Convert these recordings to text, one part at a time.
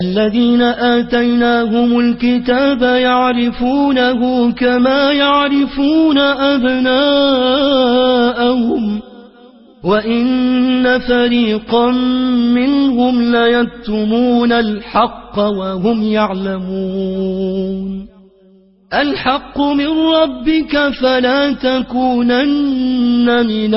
الذين آتيناهم الكتاب يعرفونه كما يعرفون أبناءهم وإن فريقا منهم ليكتمون الحق وهم يعلمون الحق من ربك فلا تكونن من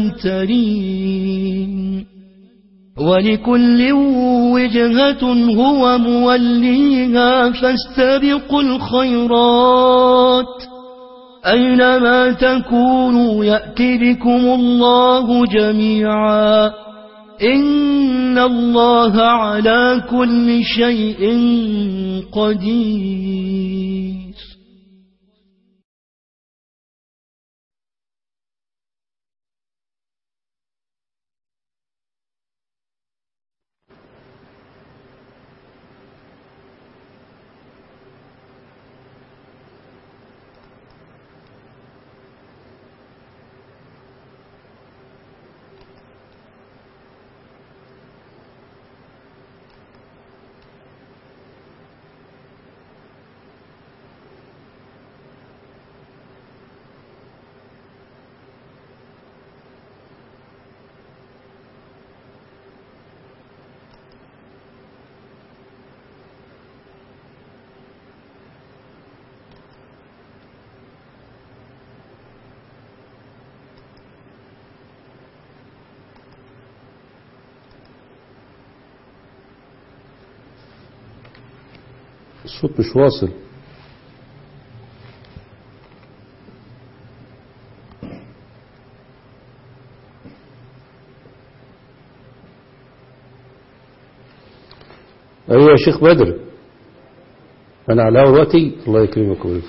الممترين ولكل وجهة هو موليها فاستبقوا الخيرات أينما تكونوا يأتي بكم الله جميعا إن الله على كل شيء قدير الصوت مش واصل ايوه يا شيخ بدر انا على دلوقتي الله يكرمك ويكرمك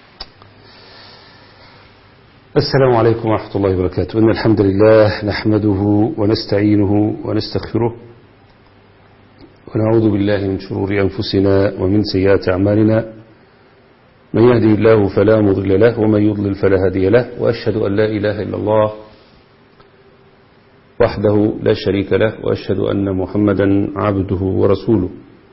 السلام عليكم ورحمة الله وبركاته إن الحمد لله نحمده ونستعينه ونستغفره ونعوذ بالله من شرور أنفسنا ومن سيئات أعمالنا من يهدي الله فلا مضل له ومن يضلل فلا هادي له وأشهد أن لا إله إلا الله وحده لا شريك له وأشهد أن محمدا عبده ورسوله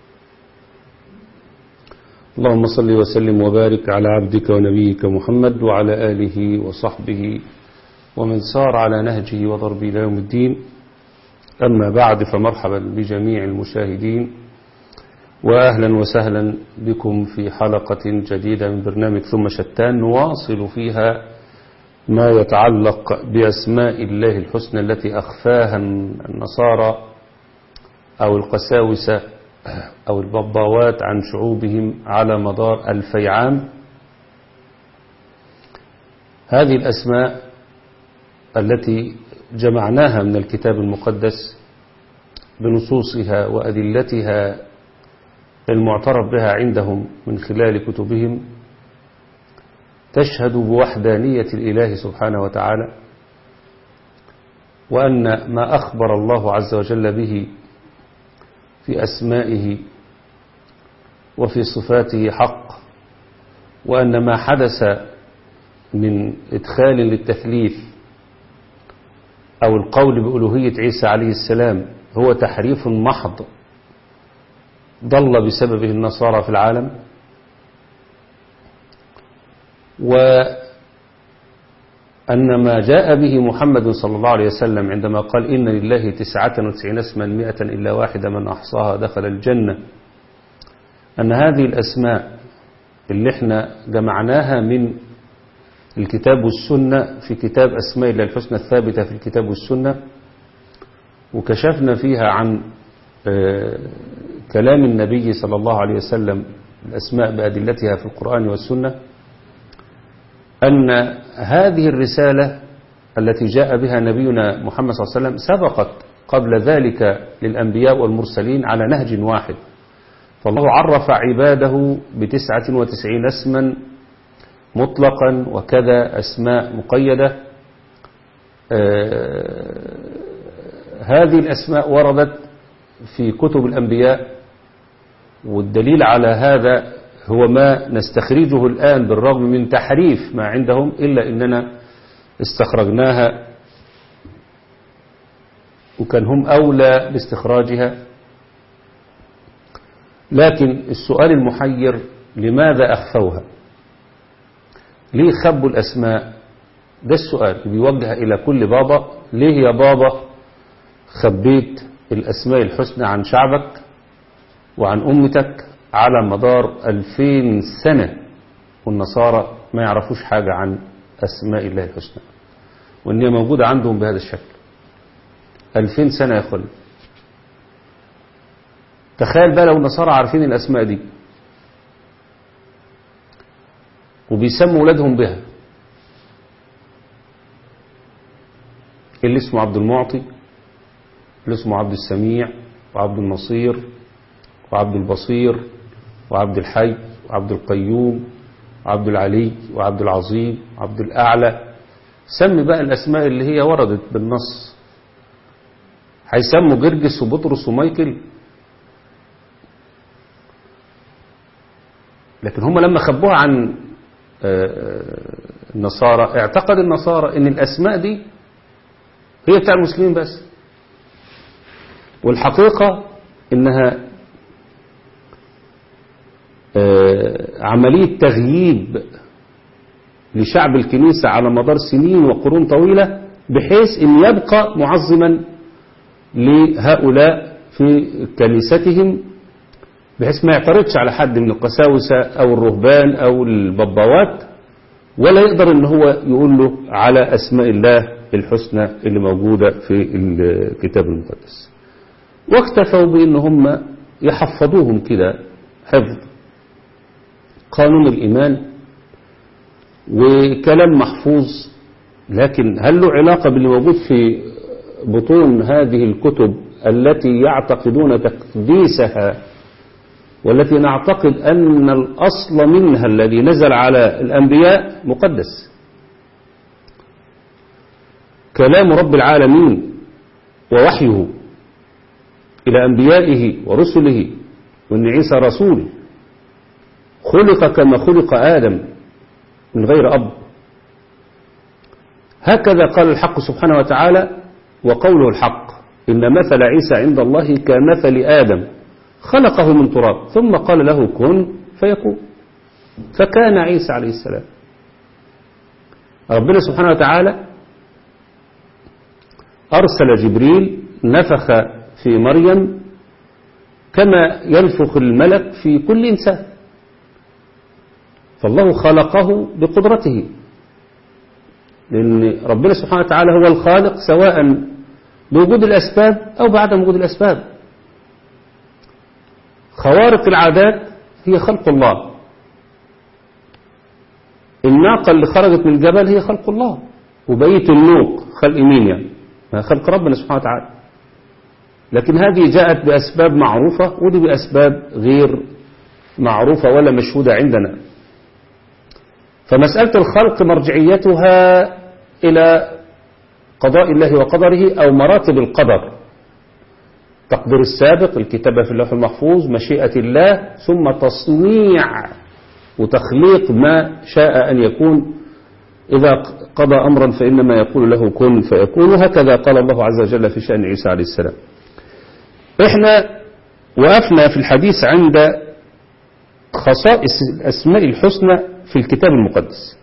اللهم صل وسلم وبارك على عبدك ونبيك محمد وعلى آله وصحبه ومن سار على نهجه وضرب إلى يوم الدين أما بعد فمرحبا بجميع المشاهدين وأهلا وسهلا بكم في حلقة جديدة من برنامج ثم شتان نواصل فيها ما يتعلق بأسماء الله الحسنى التي أخفاها النصارى أو القساوسة أو البباوات عن شعوبهم على مدار ألفي عام هذه الأسماء التي جمعناها من الكتاب المقدس بنصوصها وأدلتها المعترف بها عندهم من خلال كتبهم تشهد بوحدانية الإله سبحانه وتعالى وأن ما أخبر الله عز وجل به في أسمائه وفي صفاته حق وأن ما حدث من إدخال للتثليث أو القول بألوهية عيسى عليه السلام هو تحريف محض ضل بسببه النصارى في العالم وأن ما جاء به محمد صلى الله عليه وسلم عندما قال إن لله تسعة وتسعين اسما مئة إلا واحدة من أحصاها دخل الجنة أن هذه الأسماء اللي احنا جمعناها من الكتاب والسنة في كتاب أسماء الله الحسنى الثابتة في الكتاب والسنة وكشفنا فيها عن كلام النبي صلى الله عليه وسلم الأسماء بأدلتها في القرآن والسنة أن هذه الرسالة التي جاء بها نبينا محمد صلى الله عليه وسلم سبقت قبل ذلك للأنبياء والمرسلين على نهج واحد فالله عرف عباده بتسعة وتسعين اسما مطلقا وكذا أسماء مقيدة هذه الأسماء وردت في كتب الأنبياء والدليل على هذا هو ما نستخرجه الآن بالرغم من تحريف ما عندهم إلا إننا استخرجناها وكان هم أولى باستخراجها لكن السؤال المحير لماذا أخفوها ليه خبوا الأسماء ده السؤال بيوجه إلى كل بابا ليه يا بابا خبيت الأسماء الحسنى عن شعبك وعن أمتك على مدار ألفين سنة والنصارى ما يعرفوش حاجة عن أسماء الله الحسنى وإن هي موجودة عندهم بهذا الشكل ألفين سنة يا خلي تخيل بقى لو النصارى عارفين الأسماء دي وبيسموا ولادهم بها اللي اسمه عبد المعطي اللي اسمه عبد السميع وعبد النصير وعبد البصير وعبد الحي وعبد القيوم وعبد العلي وعبد العظيم وعبد الأعلى سمي بقى الأسماء اللي هي وردت بالنص هيسموا جرجس وبطرس ومايكل لكن هم لما خبوها عن النصارى اعتقد النصارى ان الأسماء دي هي بتاع المسلمين بس والحقيقة انها عملية تغييب لشعب الكنيسة على مدار سنين وقرون طويلة بحيث ان يبقى معظما لهؤلاء في كنيستهم بحيث ما يعترضش على حد من القساوسة او الرهبان او البباوات ولا يقدر ان هو يقول له على اسماء الله الحسنى اللي موجودة في الكتاب المقدس واكتفوا بان هم يحفظوهم كده حفظ قانون الإيمان وكلام محفوظ لكن هل له علاقة باللي موجود في بطون هذه الكتب التي يعتقدون تقديسها والتي نعتقد أن الأصل منها الذي نزل على الأنبياء مقدس كلام رب العالمين ووحيه إلى أنبيائه ورسله وأن عيسى رسول خلق كما خلق آدم من غير أب هكذا قال الحق سبحانه وتعالى وقوله الحق إن مثل عيسى عند الله كمثل آدم خلقه من تراب ثم قال له كن فيكون فكان عيسى عليه السلام ربنا سبحانه وتعالى أرسل جبريل نفخ في مريم كما ينفخ الملك في كل إنسان فالله خلقه بقدرته لأن ربنا سبحانه وتعالى هو الخالق سواء بوجود الأسباب أو بعدم وجود الأسباب خوارق العادات هي خلق الله الناقة اللي خرجت من الجبل هي خلق الله وبقية النوق خلق مين يعني خلق ربنا سبحانه وتعالى لكن هذه جاءت بأسباب معروفة ودي بأسباب غير معروفة ولا مشهودة عندنا فمسألة الخلق مرجعيتها إلى قضاء الله وقدره أو مراتب القدر تقدير السابق الكتابة في اللوح المحفوظ مشيئة الله ثم تصنيع وتخليق ما شاء أن يكون إذا قضى أمرا فإنما يقول له كن فيكون هكذا قال الله عز وجل في شأن عيسى عليه السلام إحنا وقفنا في الحديث عند خصائص الأسماء الحسنى في الكتاب المقدس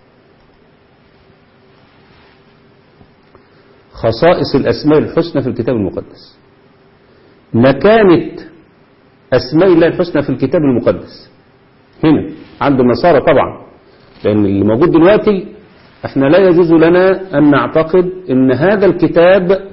خصائص الأسماء الحسنى في الكتاب المقدس مكانة أسماء الله الحسنى في الكتاب المقدس هنا عند النصارى طبعا لأن اللي موجود دلوقتي احنا لا يجوز لنا أن نعتقد أن هذا الكتاب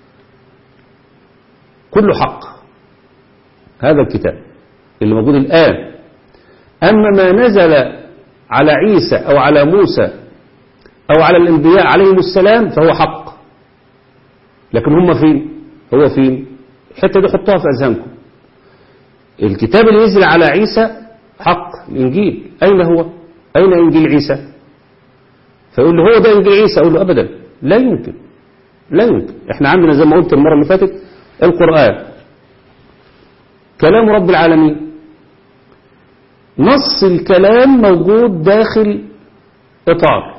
كله حق هذا الكتاب اللي موجود الآن أما ما نزل على عيسى أو على موسى أو على الأنبياء عليهم السلام فهو حق لكن هم فين هو فين الحتة دي حطوها في أذهانكم الكتاب اللي نزل على عيسى حق الإنجيل أين هو أين إنجيل عيسى فيقول له هو ده إنجيل عيسى أقول له أبدا لا يمكن لا يمكن احنا عندنا زي ما قلت المرة اللي فاتت القرآن كلام رب العالمين نص الكلام موجود داخل إطار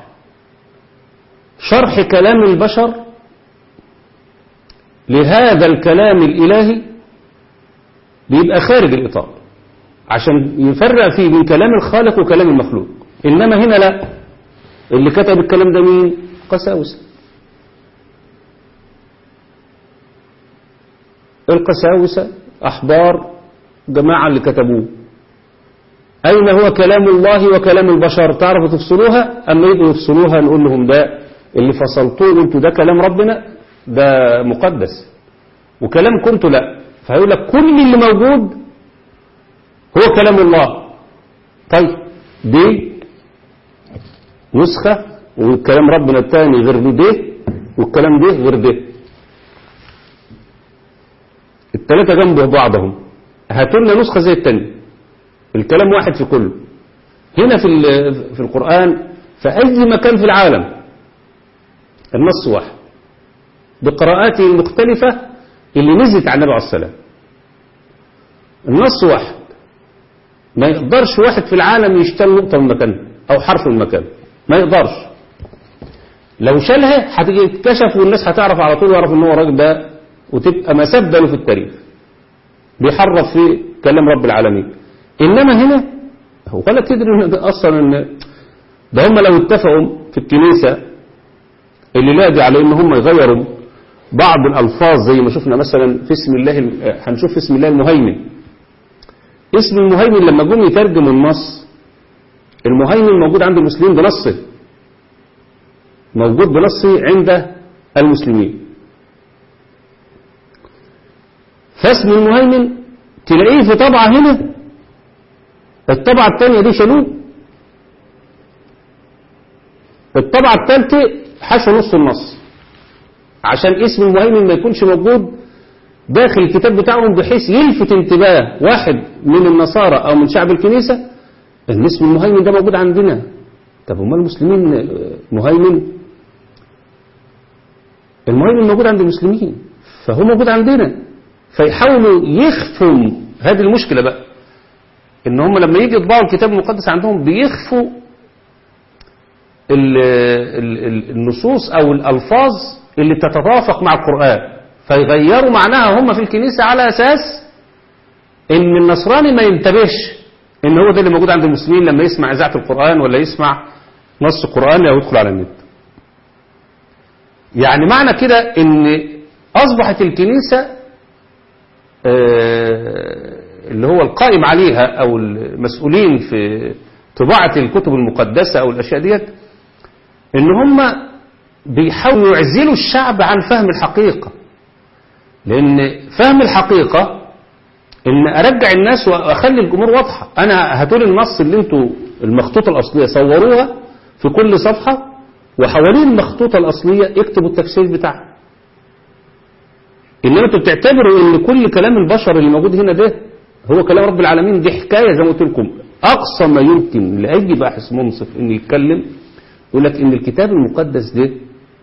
شرح كلام البشر لهذا الكلام الإلهي بيبقى خارج الإطار عشان يفرق فيه من كلام الخالق وكلام المخلوق إنما هنا لا اللي كتب الكلام ده مين قساوسة القساوسة أحبار جماعة اللي كتبوه أين هو كلام الله وكلام البشر تعرفوا تفصلوها أما يبقوا يفصلوها نقول لهم ده اللي فصلتوه انتوا ده كلام ربنا ده مقدس وكلام كنتوا لا فهيقول لك كل اللي موجود هو كلام الله طيب دي نسخة وكلام ربنا الثاني غير ده والكلام ده غير ده الثلاثة جنب بعضهم هاتوا لنا نسخة زي الثانية الكلام واحد في كله هنا في في القرآن في أي مكان في العالم النص واحد بقراءاته المختلفة اللي نزلت عن النبي عليه السلام النص واحد ما يقدرش واحد في العالم يشتل نقطة من مكانها أو حرف من مكانه ما يقدرش لو شالها هتيجي تتكشف والناس هتعرف على طول ويعرف ان هو الراجل ده وتبقى مسبة له في التاريخ بيحرف في كلام رب العالمين انما هنا هو ولا تدري ده اصلا ان ده هم لو اتفقوا في الكنيسة اللي لاقي على ان هم يغيروا بعض الالفاظ زي ما شفنا مثلا في اسم الله هنشوف في اسم الله المهيمن اسم المهيمن لما جم يترجموا النص المهيمن موجود عند المسلمين بنصه موجود بنصه عند المسلمين فاسم المهيمن تلاقيه في طبعة هنا الطبعة الثانية دي شالوه الطبعة الثالثة حشوا نص النص عشان اسم المهيمن ما يكونش موجود داخل الكتاب بتاعهم بحيث يلفت انتباه واحد من النصارى او من شعب الكنيسة ان اسم المهيمن ده موجود عندنا طب هم المسلمين مهيمن المهيمن موجود عند المسلمين فهو موجود عندنا فيحاولوا يخفوا هذه المشكلة بقى ان هم لما يجي يطبعوا الكتاب المقدس عندهم بيخفوا ال ال النصوص او الالفاظ اللي تتوافق مع القرآن فيغيروا معناها هم في الكنيسة على اساس ان النصراني ما ينتبهش ان هو ده اللي موجود عند المسلمين لما يسمع اذاعة القرآن ولا يسمع نص قرآني او يدخل على النت يعني معنى كده ان اصبحت الكنيسة اللي هو القائم عليها او المسؤولين في طباعة الكتب المقدسة او الاشياء ديت ان هم بيحاولوا يعزلوا الشعب عن فهم الحقيقة لان فهم الحقيقة ان ارجع الناس واخلي الامور واضحة انا هاتولي النص اللي انتوا المخطوطة الاصلية صوروها في كل صفحة وحوالين المخطوطة الاصلية اكتبوا التفسير بتاعها انما انتوا بتعتبروا ان كل كلام البشر اللي موجود هنا ده هو كلام رب العالمين دي حكاية زي ما قلت لكم اقصى ما يمكن لاي باحث منصف ان يتكلم يقول لك ان الكتاب المقدس ده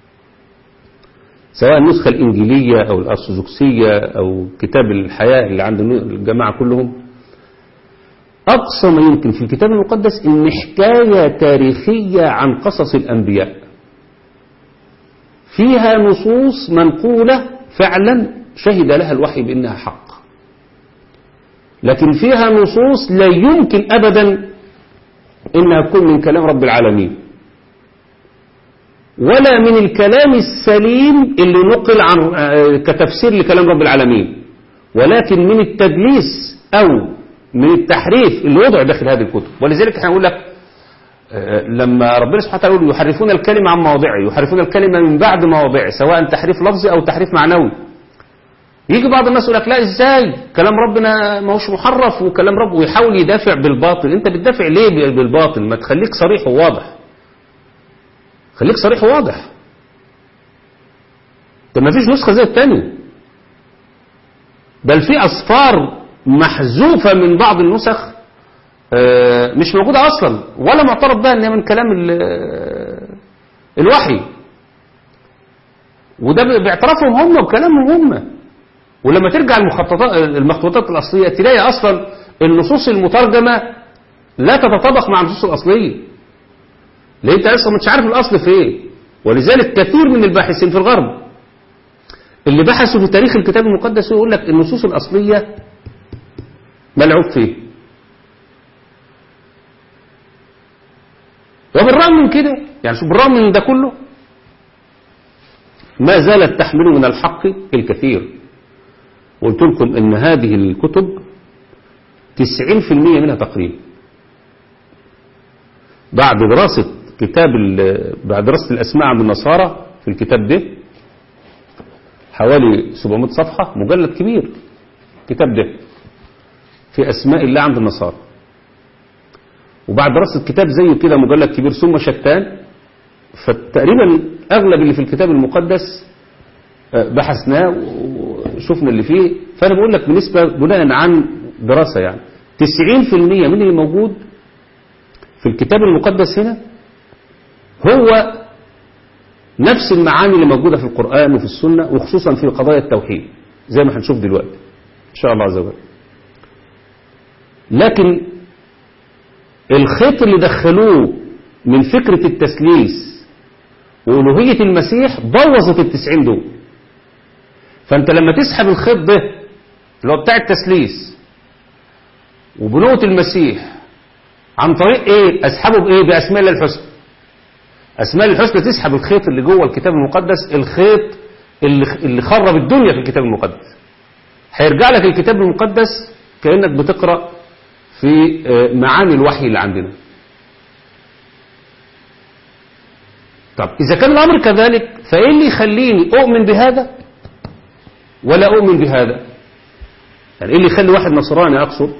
سواء النسخة الإنجيلية أو الأرثوذكسية أو كتاب الحياة اللي عند الجماعة كلهم أقصى ما يمكن في الكتاب المقدس إن حكاية تاريخية عن قصص الأنبياء فيها نصوص منقولة فعلا شهد لها الوحي بأنها حق لكن فيها نصوص لا يمكن أبدا إنها تكون من كلام رب العالمين ولا من الكلام السليم اللي نقل عن كتفسير لكلام رب العالمين ولكن من التدليس أو من التحريف اللي وضع داخل هذه الكتب ولذلك احنا نقول لك لما ربنا سبحانه وتعالى يقول يحرفون الكلمة عن مواضعه يحرفون الكلمة من بعد مواضعه سواء تحريف لفظي أو تحريف معنوي يجي بعض الناس يقول لك لا ازاي كلام ربنا ما هوش محرف وكلام رب ويحاول يدافع بالباطل انت بتدافع ليه بالباطل ما تخليك صريح وواضح خليك صريح وواضح ده ما فيش نسخة زي التانية بل في أصفار محذوفة من بعض النسخ مش موجودة أصلا ولا معترف بها أنها من كلام الوحي وده باعترافهم هم وكلامهم هم ولما ترجع المخططات المخطوطات الأصلية تلاقي أصلا النصوص المترجمة لا تتطابق مع النصوص الأصلية لأن أنت أصلا مش عارف الأصل في إيه ولذلك كثير من الباحثين في الغرب اللي بحثوا في تاريخ الكتاب المقدس يقول لك النصوص الأصلية ملعوب فيه وبالرغم من كده يعني شوف بالرغم من ده كله ما زالت تحمل من الحق الكثير وقلت لكم ان هذه الكتب 90% منها تقريبا بعد دراسة كتاب بعد دراسة الأسماء عند النصارى في الكتاب ده حوالي 700 صفحة مجلد كبير الكتاب ده في أسماء الله عند النصارى وبعد دراسة كتاب زيه كده مجلد كبير ثم شتان فتقريبا أغلب اللي في الكتاب المقدس بحثناه وشفنا اللي فيه فأنا بقول لك بنسبة بناء عن دراسة يعني 90% من اللي موجود في الكتاب المقدس هنا هو نفس المعاني اللي موجودة في القرآن وفي السنة وخصوصا في قضايا التوحيد زي ما هنشوف دلوقتي إن شاء الله عز وجل لكن الخيط اللي دخلوه من فكرة التسليس وألوهية المسيح بوظت التسعين دول فأنت لما تسحب الخيط ده اللي هو بتاع التسليس وبنوة المسيح عن طريق ايه اسحبه بايه باسماء الله الحسنى اسماء الله الحسنى تسحب الخيط اللي جوه الكتاب المقدس الخيط اللي اللي خرب الدنيا في الكتاب المقدس هيرجع لك الكتاب المقدس كانك بتقرا في معاني الوحي اللي عندنا طب اذا كان الامر كذلك فايه اللي يخليني اؤمن بهذا ولا اؤمن بهذا يعني ايه اللي يخلي واحد نصراني اقصد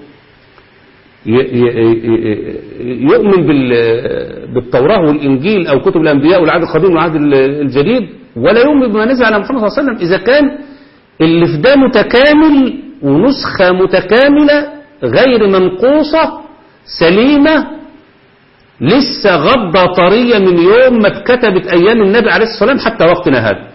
يؤمن بالتوراة والإنجيل أو كتب الأنبياء والعهد القديم والعهد الجديد ولا يؤمن بما نزل على محمد صلى الله عليه وسلم إذا كان اللي في ده متكامل ونسخة متكاملة غير منقوصة سليمة لسه غضة طرية من يوم ما اتكتبت أيام النبي عليه الصلاة والسلام حتى وقتنا هذا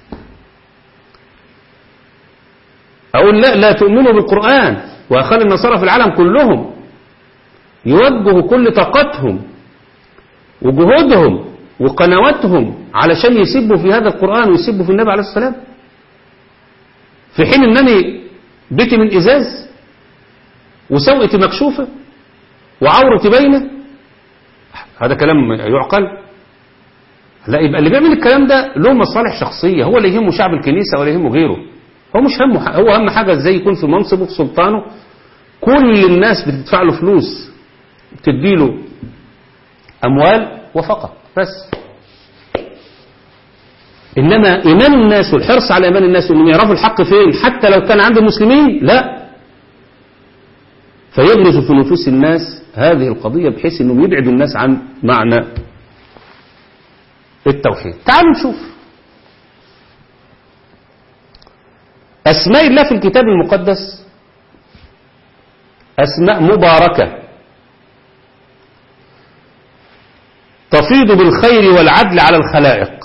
أقول لا لا تؤمنوا بالقرآن وأخلي النصارى في العالم كلهم يوجهوا كل طاقتهم وجهودهم وقنواتهم علشان يسبوا في هذا القرآن ويسبوا في النبي عليه الصلاة والسلام في حين انني بيتي من ازاز وسوقتي مكشوفة وعورتي باينة هذا كلام يعقل لا يبقى اللي بيعمل الكلام ده له مصالح شخصية هو اللي يهمه شعب الكنيسة ولا يهمه غيره هو مش همه هو اهم حاجة ازاي يكون في منصبه في سلطانه كل الناس بتدفع له فلوس بتديله أموال وفقط بس إنما إيمان الناس والحرص على إيمان الناس وإنهم يعرفوا الحق فين حتى لو كان عند المسلمين لا فيبرز في نفوس الناس هذه القضية بحيث أنهم يبعدوا الناس عن معنى التوحيد تعالوا نشوف أسماء الله في الكتاب المقدس أسماء مباركة تفيض بالخير والعدل على الخلائق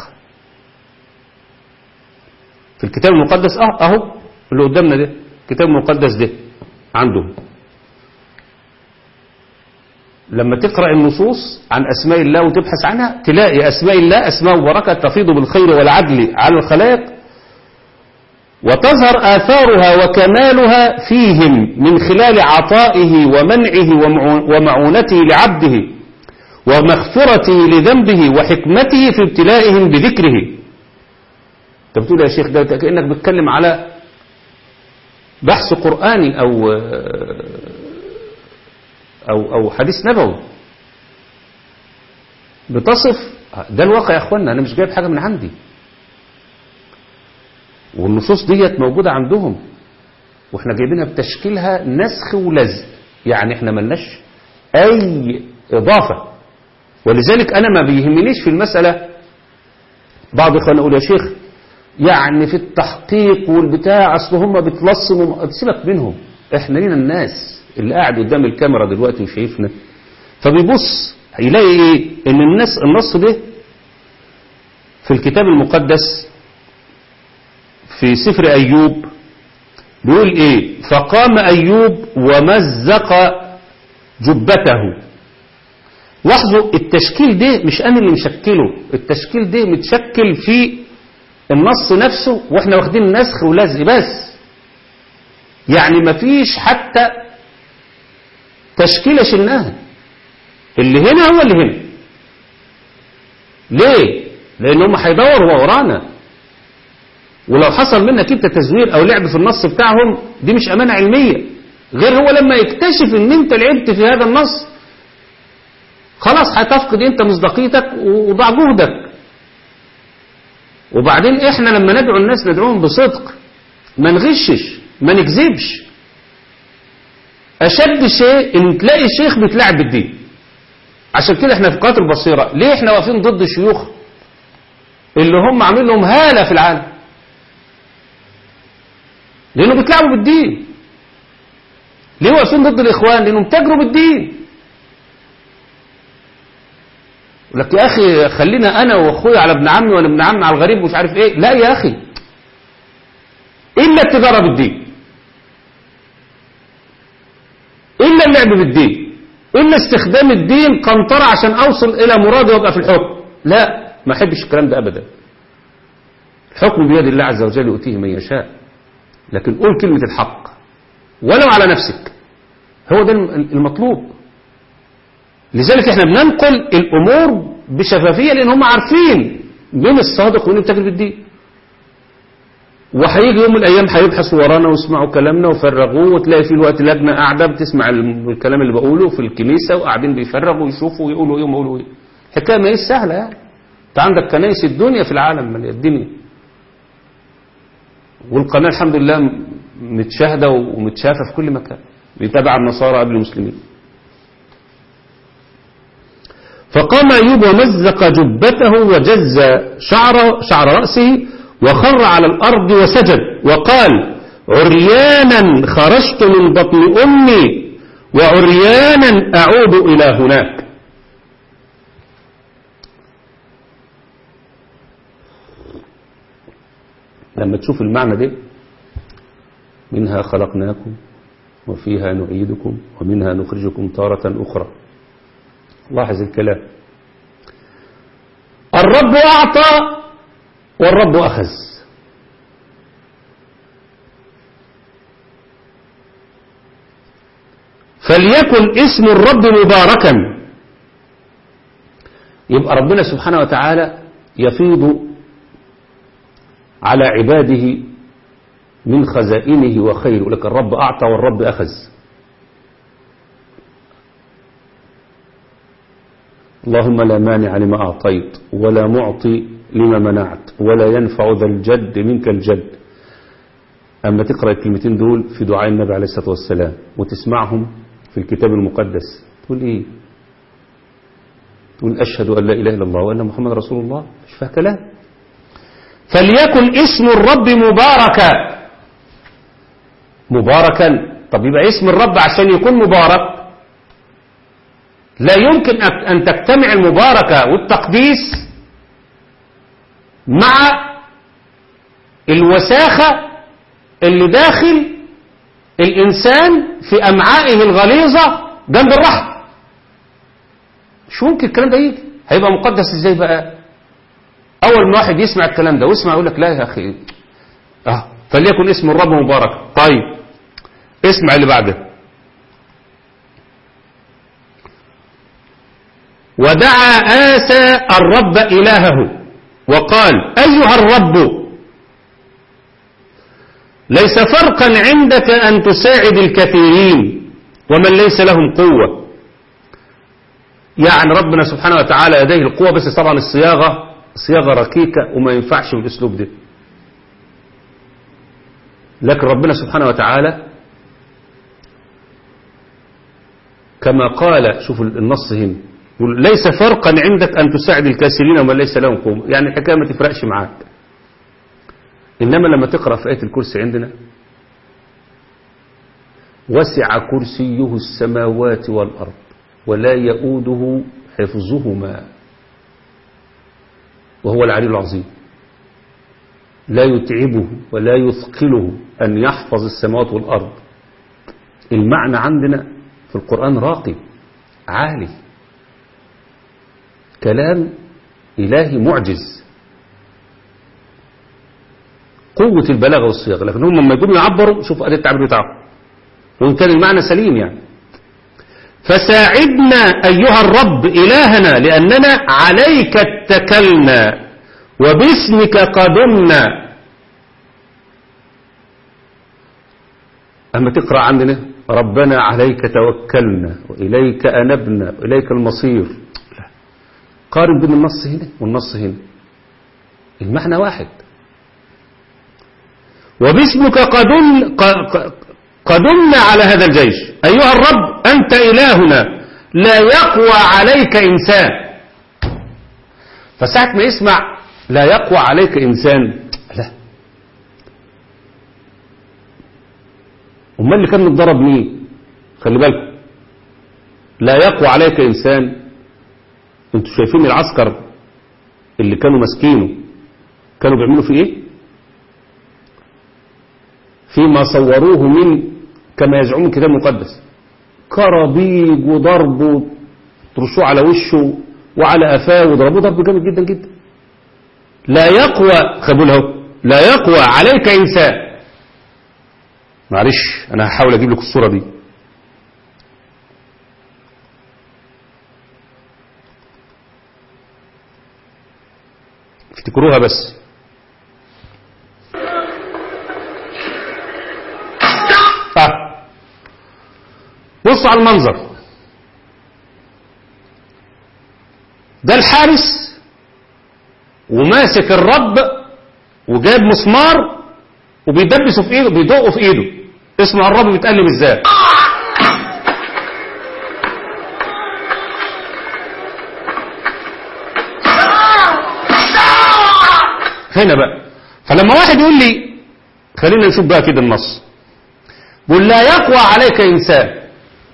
في الكتاب المقدس اه اهو اللي قدامنا ده الكتاب المقدس ده عنده لما تقرأ النصوص عن أسماء الله وتبحث عنها تلاقي أسماء الله أسماء مباركة تفيض بالخير والعدل على الخلائق وتظهر آثارها وكمالها فيهم من خلال عطائه ومنعه ومعونته لعبده ومغفرته لذنبه وحكمته في ابتلائهم بذكره انت بتقول يا شيخ ده كأنك بتتكلم على بحث قرآني أو أو أو حديث نبوي بتصف ده الواقع يا اخوانا انا مش جايب حاجه من عندي والنصوص ديت موجوده عندهم واحنا جايبينها بتشكيلها نسخ ولزق يعني احنا ملناش اي اضافه ولذلك انا ما بيهمنيش في المساله بعض اخواننا يقول يا شيخ يعني في التحقيق والبتاع اصل هم بتلصموا سيبك منهم احنا لينا الناس اللي قاعد قدام الكاميرا دلوقتي وشايفنا فبيبص هيلاقي ايه ان الناس النص ده في الكتاب المقدس في سفر ايوب بيقول ايه فقام ايوب ومزق جبته لاحظوا التشكيل ده مش انا اللي مشكله التشكيل ده متشكل في النص نفسه واحنا واخدين نسخ ولزق بس يعني مفيش حتى تشكيلة شلناها اللي هنا هو اللي هنا ليه لان هم هيدوروا ورانا ولو حصل منك انت تزوير او لعب في النص بتاعهم دي مش امانة علمية غير هو لما يكتشف ان انت لعبت في هذا النص خلاص هتفقد انت مصداقيتك وضع جهدك وبعدين احنا لما ندعو الناس ندعوهم بصدق ما نغشش ما نكذبش اشد شيء ان تلاقي شيخ بيتلاعب بالدين عشان كده احنا في قناه البصيره ليه احنا واقفين ضد الشيوخ اللي هم عاملين لهم هاله في العالم لانه بيتلاعبوا بالدين ليه واقفين ضد الاخوان لانهم تجروا بالدين يقول لك يا اخي خلينا انا واخويا على ابن عمي ولا ابن عمي على الغريب ومش عارف ايه لا يا اخي الا التجاره بالدين الا اللعب بالدين الا استخدام الدين قنطره عشان اوصل الى مرادي وابقى في الحكم لا ما احبش الكلام ده ابدا الحكم بيد الله عز وجل يؤتيه من يشاء لكن قول كلمه الحق ولو على نفسك هو ده المطلوب لذلك احنا بننقل الامور بشفافيه لان هم عارفين مين الصادق ومين بتجري بالدين وهيجي يوم من الايام هيبحثوا ورانا ويسمعوا كلامنا ويفرغوه وتلاقي في الوقت لجنه قاعده بتسمع الكلام اللي بقوله في الكنيسه وقاعدين بيفرغوا ويشوفوا ويقولوا ايه وما يقولوا ايه الحكايه ما هي سهله يعني انت عندك كنايس الدنيا في العالم من الدنيا والقناه الحمد لله متشاهده ومتشافه في كل مكان بيتابع النصارى قبل المسلمين فقام أيوب ومزق جبته وجز شعر, شعر رأسه وخر على الأرض وسجد وقال عريانا خرجت من بطن أمي وعريانا أعود إلى هناك لما تشوف المعنى ده منها خلقناكم وفيها نعيدكم ومنها نخرجكم تارة أخرى لاحظ الكلام الرب أعطى والرب أخذ فليكن اسم الرب مباركا يبقى ربنا سبحانه وتعالى يفيض على عباده من خزائنه وخيره لك الرب أعطى والرب أخذ اللهم لا مانع لما أعطيت ولا معطي لما منعت ولا ينفع ذا الجد منك الجد أما تقرأ الكلمتين دول في دعاء النبي عليه الصلاة والسلام وتسمعهم في الكتاب المقدس تقول إيه تقول أشهد أن لا إله إلا الله وأن محمد رسول الله مش فيها كلام فليكن اسم الرب مباركا مباركا طب يبقى اسم الرب عشان يكون مبارك لا يمكن أن تجتمع المباركة والتقديس مع الوساخة اللي داخل الإنسان في أمعائه الغليظة جنب الرحم مش ممكن الكلام ده يجي هيبقى مقدس ازاي بقى أول ما واحد يسمع الكلام ده ويسمع يقول لك لا يا أخي آه فليكن اسم الرب مبارك طيب اسمع اللي بعده ودعا آسى الرب إلهه وقال أيها الرب ليس فرقا عندك أن تساعد الكثيرين ومن ليس لهم قوة يعني ربنا سبحانه وتعالى يديه القوة بس طبعا الصياغة صياغة ركيكة وما ينفعش بالأسلوب ده لكن ربنا سبحانه وتعالى كما قال شوف النص هنا يقول ليس فرقا عندك أن تساعد الكاسرين ومن ليس لهم قوة يعني الحكاية ما تفرقش معاك إنما لما تقرأ في آية الكرسي عندنا وسع كرسيه السماوات والأرض ولا يؤوده حفظهما وهو العلي العظيم لا يتعبه ولا يثقله أن يحفظ السماوات والأرض المعنى عندنا في القرآن راقي عالي كلام إلهي معجز قوة البلاغة والصياغة لكن هم لما يقوموا يعبروا شوف أداة التعبير بتاعهم وإن كان المعنى سليم يعني فساعدنا أيها الرب إلهنا لأننا عليك اتكلنا وباسمك قدمنا أما تقرأ عندنا ربنا عليك توكلنا وإليك أنبنا وإليك المصير لا. قارن بين النص هنا والنص هنا المعنى واحد وباسمك قدم قدمنا على هذا الجيش أيها الرب أنت إلهنا لا يقوى عليك إنسان فساعة ما يسمع لا يقوى عليك إنسان لا أمال اللي كان متضرب مين خلي بالكم لا يقوى عليك إنسان انتوا شايفين العسكر اللي كانوا ماسكينه كانوا بيعملوا فيه ايه فيما صوروه من كما يزعمون الكتاب المقدس كرابيج وضرب وترشوه على وشه وعلى قفاه وضربوه ضرب جامد جدا جدا لا يقوى خدوا له لا يقوى عليك انسان معلش انا هحاول اجيب لكم الصوره دي افتكروها بس آه. بصوا على المنظر ده الحارس وماسك الرب وجايب مسمار وبيدبسه في ايده بيدقه في ايده اسمع الرب بيتقلب ازاي هنا بقى فلما واحد يقول لي خلينا نشوف بقى كده النص بيقول لا يقوى عليك انسان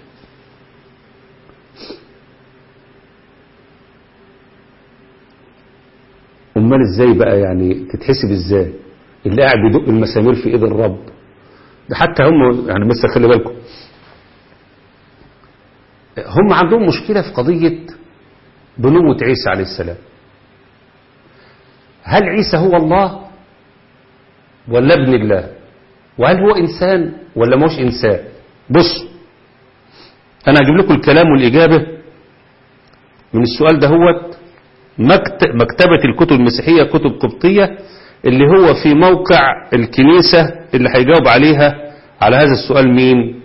امال ازاي بقى يعني تتحسب ازاي اللي قاعد يدق المسامير في ايد الرب ده حتى هم يعني بس خلي بالكم هم عندهم مشكلة في قضية بنوة عيسى عليه السلام هل عيسى هو الله ولا ابن الله وهل هو إنسان ولا مش إنسان بص أنا أجيب لكم الكلام والإجابة من السؤال ده هو مكتبة الكتب المسيحية كتب قبطية اللي هو في موقع الكنيسة اللي هيجاوب عليها على هذا السؤال مين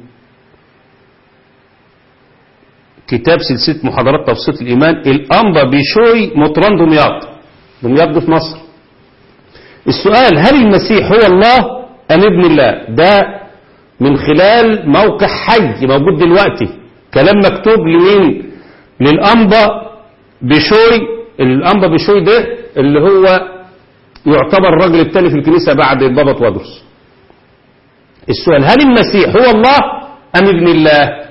كتاب سلسلة محاضرات تبسيط الإيمان الأنبا بيشوي مطران دمياط دمياط دي في مصر السؤال هل المسيح هو الله أم ابن الله ده من خلال موقع حي موجود دلوقتي كلام مكتوب لمين للأنبا بشوي الأنبا بشوي ده اللي هو يعتبر الرجل الثاني في الكنيسة بعد بابا توادرس السؤال هل المسيح هو الله أم ابن الله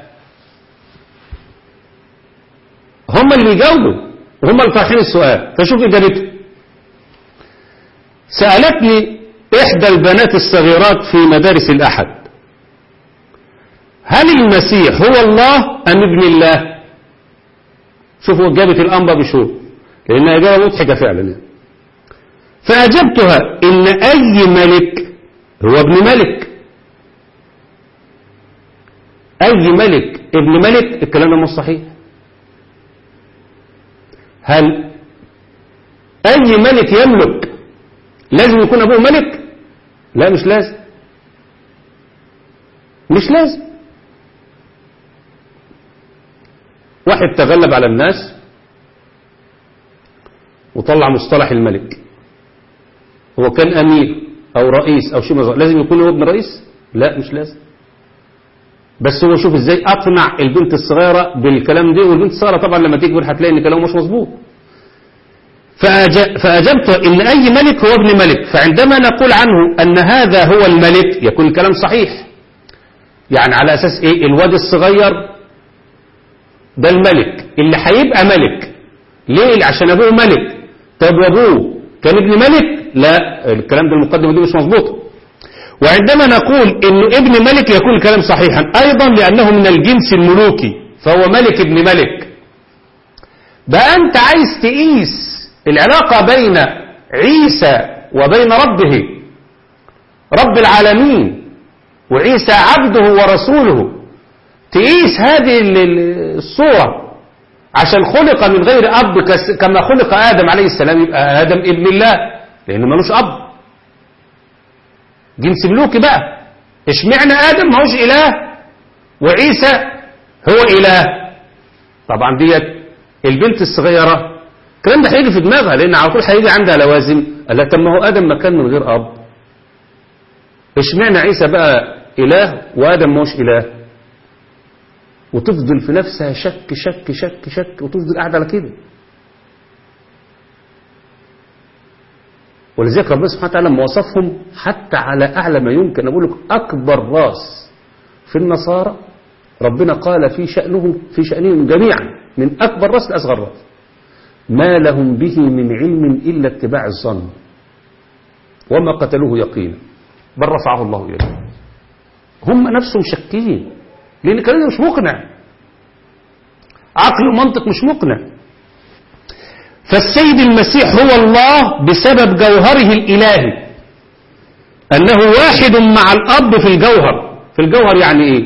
هم اللي يجاوبوا هم اللي طرحين السؤال فشوف إجابته سألتني إحدى البنات الصغيرات في مدارس الأحد هل المسيح هو الله أم ابن الله شوفوا إجابة الأنبا بشوف لأنها إجابة مضحكة فعلا فأجبتها إن أي ملك هو ابن ملك أي ملك ابن ملك الكلام ده مش صحيح هل أي ملك يملك لازم يكون أبوه ملك لا مش لازم مش لازم واحد تغلب على الناس وطلع مصطلح الملك هو كان أمير أو رئيس أو شيء مزار. لازم يكون هو ابن رئيس لا مش لازم بس هو شوف ازاي اقنع البنت الصغيرة بالكلام ده والبنت الصغيرة طبعا لما تكبر هتلاقي ان كلامه مش مظبوط فأجبت ان اي ملك هو ابن ملك فعندما نقول عنه ان هذا هو الملك يكون الكلام صحيح يعني على اساس ايه الواد الصغير ده الملك اللي هيبقى ملك ليه عشان ابوه ملك طب وابوه كان ابن ملك لا الكلام ده المقدمة دي مش مظبوطه وعندما نقول ان ابن ملك يكون الكلام صحيحا ايضا لانه من الجنس الملوكي فهو ملك ابن ملك بقى انت عايز تقيس العلاقة بين عيسى وبين ربه رب العالمين وعيسى عبده ورسوله تقيس هذه ال- ال- الصورة عشان خلق من غير أب كس- كما خلق آدم عليه السلام يبقى آدم ابن الله لأنه ملوش أب جنس ملوكي بقى اشمعنى آدم ماهوش إله وعيسى هو إله طبعا ديت البنت الصغيرة الكلام ده هيجي في دماغها لأن على طول هيجي عندها لوازم قال لها طب ما هو آدم ما كان من غير أب اشمعنى عيسى بقى إله وآدم ماهوش إله وتفضل في نفسها شك شك شك شك وتفضل قاعدة على كده ولذلك ربنا سبحانه وتعالى لما وصفهم حتى على أعلى ما يمكن أقول لك أكبر راس في النصارى ربنا قال في شأنهم في شأنهم جميعا من أكبر راس لأصغر راس ما لهم به من علم إلا اتباع الظن وما قتلوه يقينا بل رفعه الله إليه هم نفسهم شاكين لأن الكلام ده مش مقنع عقل ومنطق مش مقنع فالسيد المسيح هو الله بسبب جوهره الإلهي أنه واحد مع الأب في الجوهر في الجوهر يعني إيه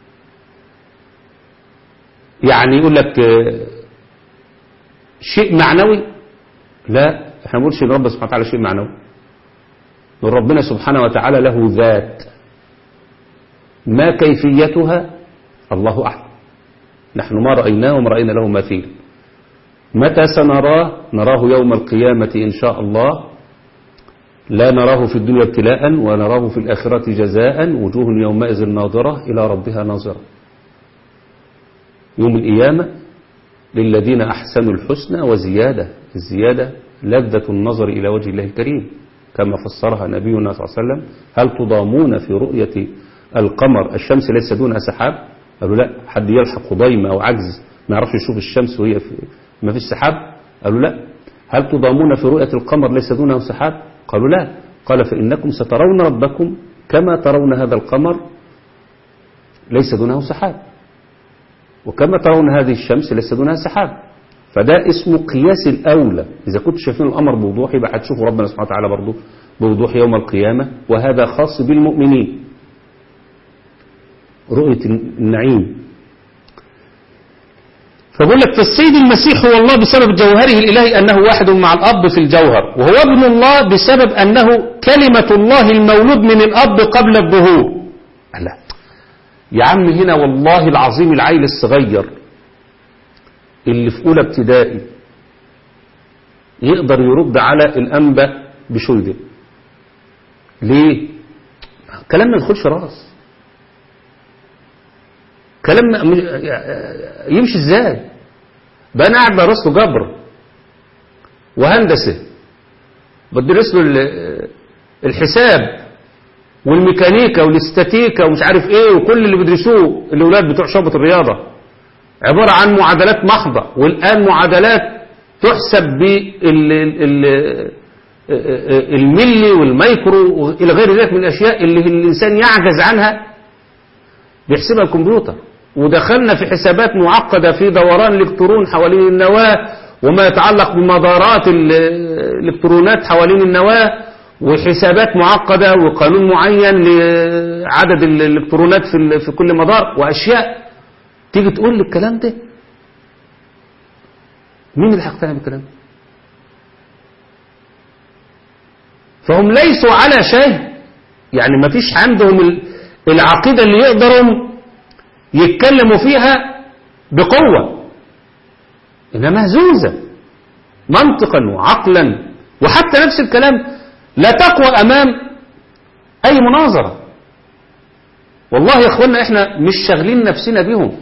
يعني يقول لك آه، شيء معنوي لا احنا ما بنقولش ان ربنا سبحانه وتعالى شيء معنوي نقول ربنا سبحانه وتعالى له ذات ما كيفيتها الله أعلم نحن ما رأيناه وما رأينا له مثيل متى سنراه نراه يوم القيامة إن شاء الله لا نراه في الدنيا ابتلاء ونراه في الآخرة جزاء وجوه يومئذ ناظرة إلى ربها ناظرة يوم القيامة للذين أحسنوا الحسنى وزيادة الزيادة لذة النظر إلى وجه الله الكريم كما فسرها نبينا صلى الله عليه وسلم هل تضامون في رؤية القمر الشمس ليس دونها سحاب قالوا لا حد يلحق ضيمة أو عجز ما يعرفش يشوف الشمس وهي في ما فيش سحاب قالوا لا هل تضامون في رؤية القمر ليس دونه سحاب قالوا لا قال فإنكم سترون ربكم كما ترون هذا القمر ليس دونه سحاب وكما ترون هذه الشمس ليس دونها سحاب فده اسمه قياس الأولى إذا كنتوا شايفين الأمر بوضوح يبقى هتشوفوا ربنا سبحانه وتعالى برضه بوضوح يوم القيامة وهذا خاص بالمؤمنين رؤية النعيم فبقول لك فالسيد المسيح هو الله بسبب جوهره الإلهي أنه واحد مع الأب في الجوهر وهو ابن الله بسبب أنه كلمة الله المولود من الأب قبل الظهور لا يا عم هنا والله العظيم العيل الصغير اللي في أولى ابتدائي يقدر يرد على الأنبا بشويده ليه كلام ما يدخلش راس كلام ما- يمشي ازاي بقى انا قاعد بدرس له جبر وهندسه بدرس له ال- الحساب والميكانيكا والاستاتيكا ومش عارف ايه وكل اللي بيدرسوه الاولاد بتوع شعبة الرياضة عبارة عن معادلات محضة والآن معادلات تحسب بالملي والميكرو وإلى غير ذلك من الأشياء اللي الإنسان يعجز عنها بيحسبها الكمبيوتر ودخلنا في حسابات معقدة في دوران الإلكترون حوالين النواة وما يتعلق بمدارات ال- الإلكترونات حوالين النواة وحسابات معقدة وقانون معين لعدد ال- الإلكترونات في ال- في كل مدار وأشياء تيجي تقول لي الكلام ده مين اللي هيقتنع بالكلام ده؟ فهم ليسوا على شيء يعني ما فيش عندهم ال- العقيدة اللي يقدروا يتكلموا فيها بقوة إنها مهزوزة منطقا وعقلا وحتى نفس الكلام لا تقوى أمام أي مناظرة والله يا اخوانا احنا مش شاغلين نفسنا بهم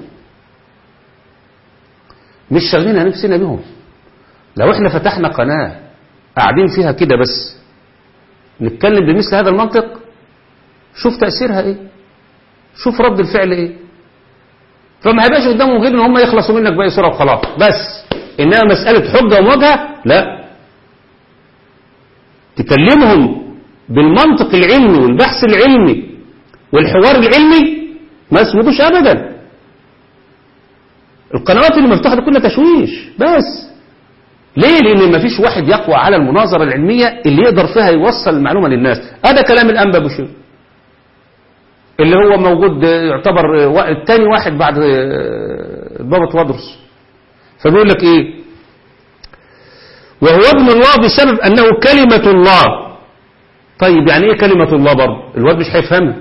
مش شاغلين نفسنا بهم لو احنا فتحنا قناة قاعدين فيها كده بس نتكلم بمثل هذا المنطق شوف تأثيرها ايه شوف رد الفعل ايه فما هيبقاش قدامهم غير ان هم يخلصوا منك بأي صورة وخلاص بس انما مسألة حجة ومواجهة لا تكلمهم بالمنطق العلمي والبحث العلمي والحوار العلمي ما يصمدوش ابدا القنوات اللي مفتوحه دي كلها تشويش بس ليه لان ما فيش واحد يقوى على المناظره العلميه اللي يقدر فيها يوصل المعلومه للناس هذا كلام الانبا بشير اللي هو موجود يعتبر وا- تاني واحد بعد آه، بابا توادرس فبيقول لك ايه وهو ابن الله بسبب انه كلمة الله طيب يعني ايه كلمة الله برضه الواد مش هيفهمها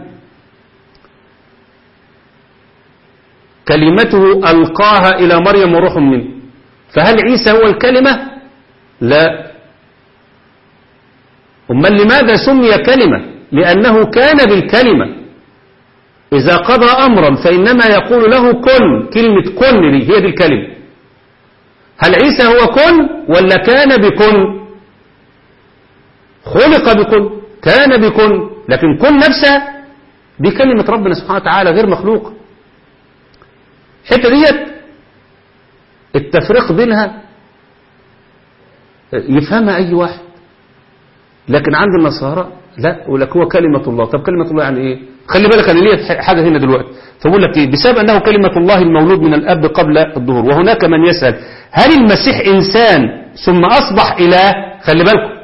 كلمته ألقاها إلى مريم وروح منه فهل عيسى هو الكلمة لا أمال لماذا سمي كلمة لأنه كان بالكلمة إذا قضى أمرا فإنما يقول له كن كلمة كن دي هي دي الكلمة هل عيسى هو كن ولا كان بكن خلق بكن كان بكن لكن كن نفسها دي كلمة ربنا سبحانه وتعالى غير مخلوقة الحتة ديت التفريق بينها يفهمها أي واحد لكن عند النصارى لا يقول لك هو كلمة الله طب كلمة الله يعني ايه خلي بالك انا ليه حاجة هنا دلوقتي فبقول لك ايه بسبب انه كلمة الله المولود من الاب قبل الظهور وهناك من يسأل هل المسيح انسان ثم اصبح اله خلي بالكم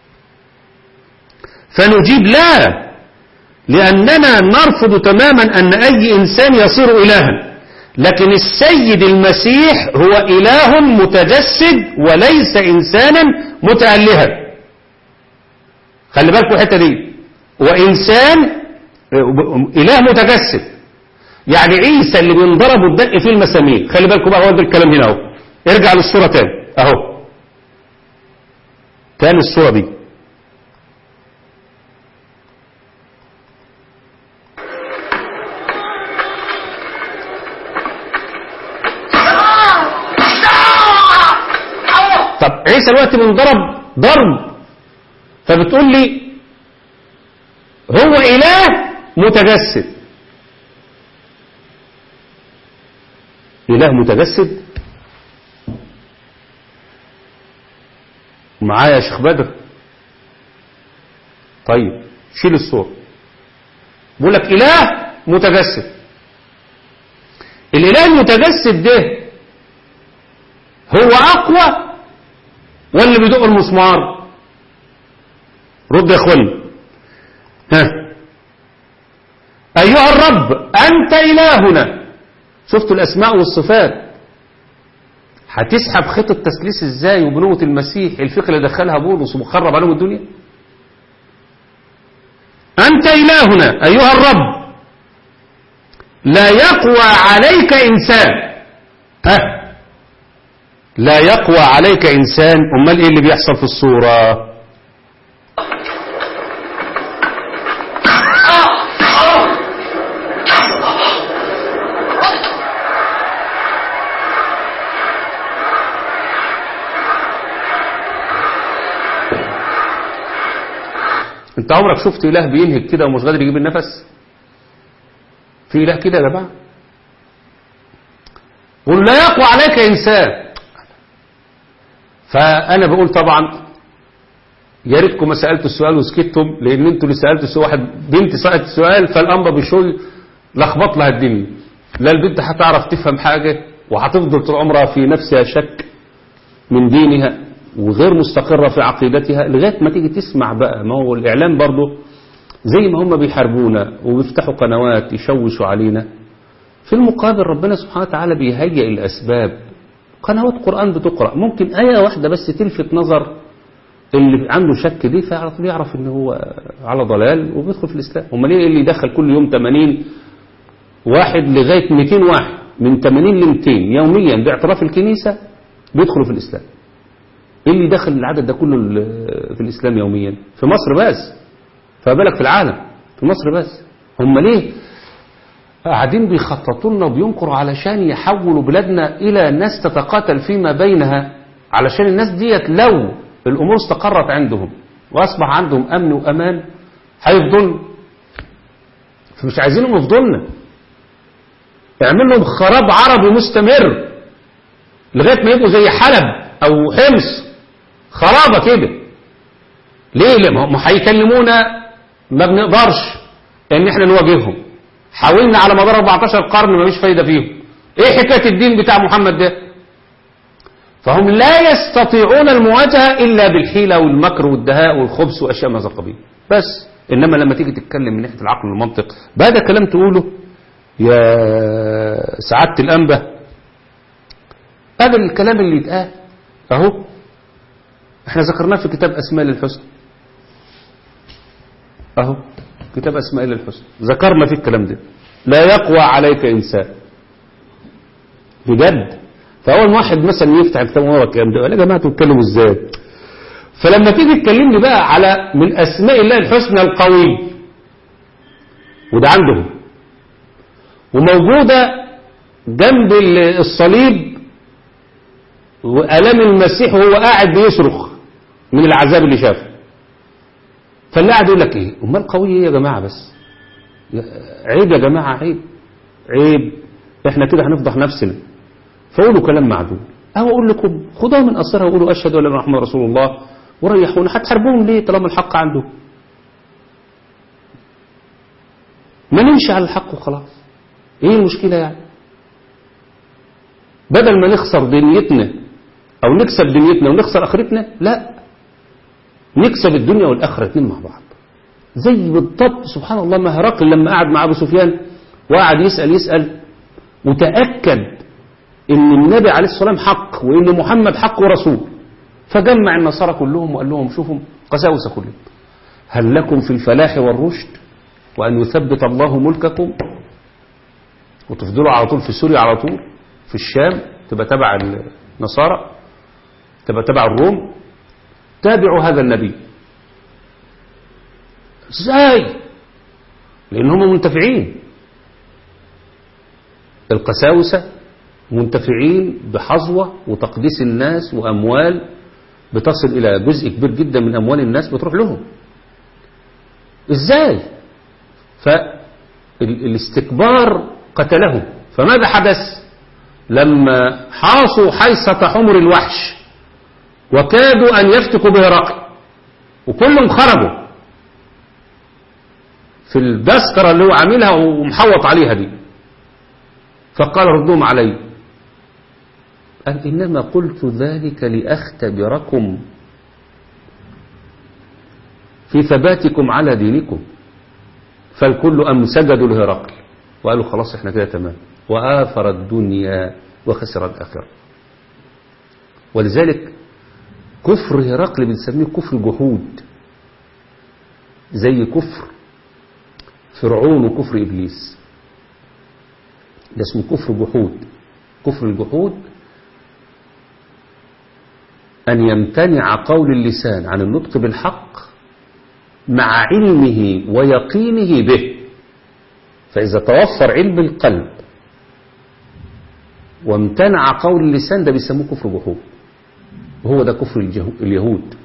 فنجيب لا لاننا نرفض تماما ان اي انسان يصير الها لكن السيد المسيح هو اله متجسد وليس انسانا متألها خلي بالكم الحته دي وإنسان إله متجسد يعني عيسى اللي بينضرب والدق فيه المسامير خلي بالكم بقى هو ده الكلام هنا اهو ارجع للصورة تاني اهو تاني الصورة دي طب عيسى دلوقتي بينضرب ضرب فبتقول لي هو إله متجسد إله متجسد معايا يا شيخ بدر طيب شيل الصور بقول لك إله متجسد الإله المتجسد ده هو أقوى ولا بيدق المسمار رد يا اخواني ها ايها الرب انت الهنا شفتوا الاسماء والصفات هتسحب خط التثليث ازاي وبنوة المسيح الفكرة اللي دخلها بولس ومخرب عليهم الدنيا انت الهنا ايها الرب لا يقوى عليك انسان ها لا يقوى عليك انسان امال ايه اللي بيحصل في الصوره انت عمرك شفت اله بينهك كده ومش قادر يجيب النفس في اله كده يا جماعه قل لا يقوى عليك انسان فانا بقول طبعا يا ريتكم ما سالتوا السؤال وسكتتم لان انتوا اللي سالتوا السؤال واحد بنت سالت السؤال فالانبا بشوي لخبط لها الدنيا لا البنت هتعرف تفهم حاجه وهتفضل طول عمرها في نفسها شك من دينها وغير مستقرة في عقيدتها لغاية ما تيجي تسمع بقى ما هو الإعلام برضه زي ما هم بيحاربونا وبيفتحوا قنوات يشوشوا علينا في المقابل ربنا سبحانه وتعالى بيهيئ الأسباب قنوات قرآن بتقرأ ممكن آية واحدة بس تلفت نظر اللي عنده شك دي فيعرف يعرف ان هو على ضلال وبيدخل في الإسلام هم ليه اللي يدخل كل يوم 80 واحد لغاية 200 واحد من 80 ل 200 يوميا باعتراف الكنيسة بيدخلوا في الإسلام ايه اللي دخل العدد ده كله في الإسلام يوميا في مصر بس فبالك في العالم في مصر بس هم ليه قاعدين بيخططوا لنا وبينكروا علشان يحولوا بلادنا إلى ناس تتقاتل فيما بينها علشان الناس ديت لو الأمور استقرت عندهم وأصبح عندهم أمن وأمان هيفضلوا فمش عايزينهم يفضلنا اعمل لهم خراب عربي مستمر لغاية ما يبقوا زي حلب أو حمص خرابة كده ليه ليه ما هيكلمونا ما بنقدرش ان احنا نواجههم حاولنا على مدار 14 قرن ما فيش فايدة فيهم ايه حكاية الدين بتاع محمد ده فهم لا يستطيعون المواجهة الا بالحيلة والمكر والدهاء والخبث واشياء من هذا القبيل بس إنما لما تيجي تتكلم من ناحية العقل والمنطق بقى ده كلام تقوله يا سعادة الأنبة هذا الكلام اللي يتقال أهو احنا ذكرناه في كتاب أسماء للحسن أهو كتاب أسماء للحسن ذكرنا في الكلام ده لا يقوى عليك إنسان بجد فأول واحد مثلا يفتح الكتاب ورا الكلام ده يا جماعة تتكلموا ازاي فلما تيجي تكلمني بقى على من أسماء الله الحسنى القوي وده عندهم وموجودة جنب الصليب وألام المسيح وهو قاعد بيصرخ من العذاب اللي شافه فاللي قاعد يقول لك ايه امال قوي ايه يا جماعة بس عيب يا جماعة عيب عيب احنا كده هنفضح نفسنا فقولوا كلام معدول أو أقول لكم خدوها من أثرها وقولوا أشهد أن لا إله إلا رسول الله وريحونا هتحاربوهم ليه طالما الحق عنده ما نمشي على الحق وخلاص ايه المشكلة يعني بدل ما نخسر دنيتنا او نكسب دنيتنا ونخسر اخرتنا لا نكسب الدنيا والاخرة اتنين مع بعض زي بالضبط سبحان الله ما هرقل لما قعد مع ابو سفيان وقعد يسأل يسأل وتأكد ان النبي عليه الصلاة والسلام حق وان محمد حق ورسول فجمع النصارى كلهم وقال لهم شوفوا قساوسة كلهم هل لكم في الفلاح والرشد وأن يثبت الله ملككم وتفضلوا على طول في سوريا على طول في الشام تبقى تبع النصارى تبقى تبع الروم تابعوا هذا النبي ازاي لان هم منتفعين القساوسة منتفعين بحظوة وتقديس الناس وأموال بتصل إلى جزء كبير جدا من أموال الناس بتروح لهم إزاي فالاستكبار قتلهم فماذا حدث لما حاصوا حيصة حمر الوحش وكادوا أن يفتكوا بهرقل وكلهم خرجوا في الدسكرة اللي هو عاملها ومحوط عليها دي فقال ردوهم علي قال إنما قلت ذلك لأختبركم في ثباتكم على دينكم فالكل أم سجدوا لهرقل وقالوا خلاص احنا كده تمام وآثر الدنيا وخسر الآخرة ولذلك كفر هرقل بنسميه كفر جحود زي كفر فرعون وكفر إبليس ده اسمه كفر جحود كفر الجحود أن يمتنع قول اللسان عن النطق بالحق مع علمه ويقينه به فإذا توفر علم القلب وامتنع قول اللسان ده بيسموه كفر جحود وهو ده كفر اليهود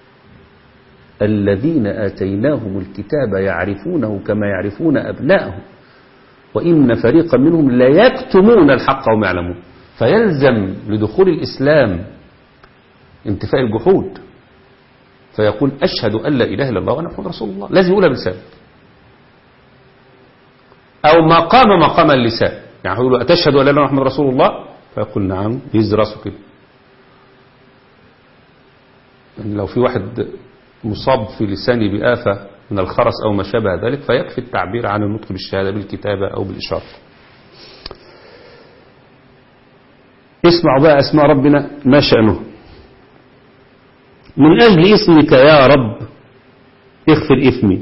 الذين آتيناهم الكتاب يعرفونه كما يعرفون أبناءهم وإن فريقا منهم لا يكتمون الحق وما يعلمون فيلزم لدخول الإسلام انتفاء الجحود فيقول أشهد أن لا إله إلا الله وأنا محمد رسول الله لازم يقولها بلسان أو مقام مقام اللسان يعني يقول أتشهد أن لا إله إلا الله محمد رسول الله فيقول نعم يهز راسه كده يعني لو في واحد مصاب في لسانه بآفة من الخرس أو ما شابه ذلك فيكفي التعبير عن النطق بالشهادة بالكتابة أو بالإشارة اسمعوا بقى أسماء ربنا ما شأنه من أجل اسمك يا رب اغفر إثمي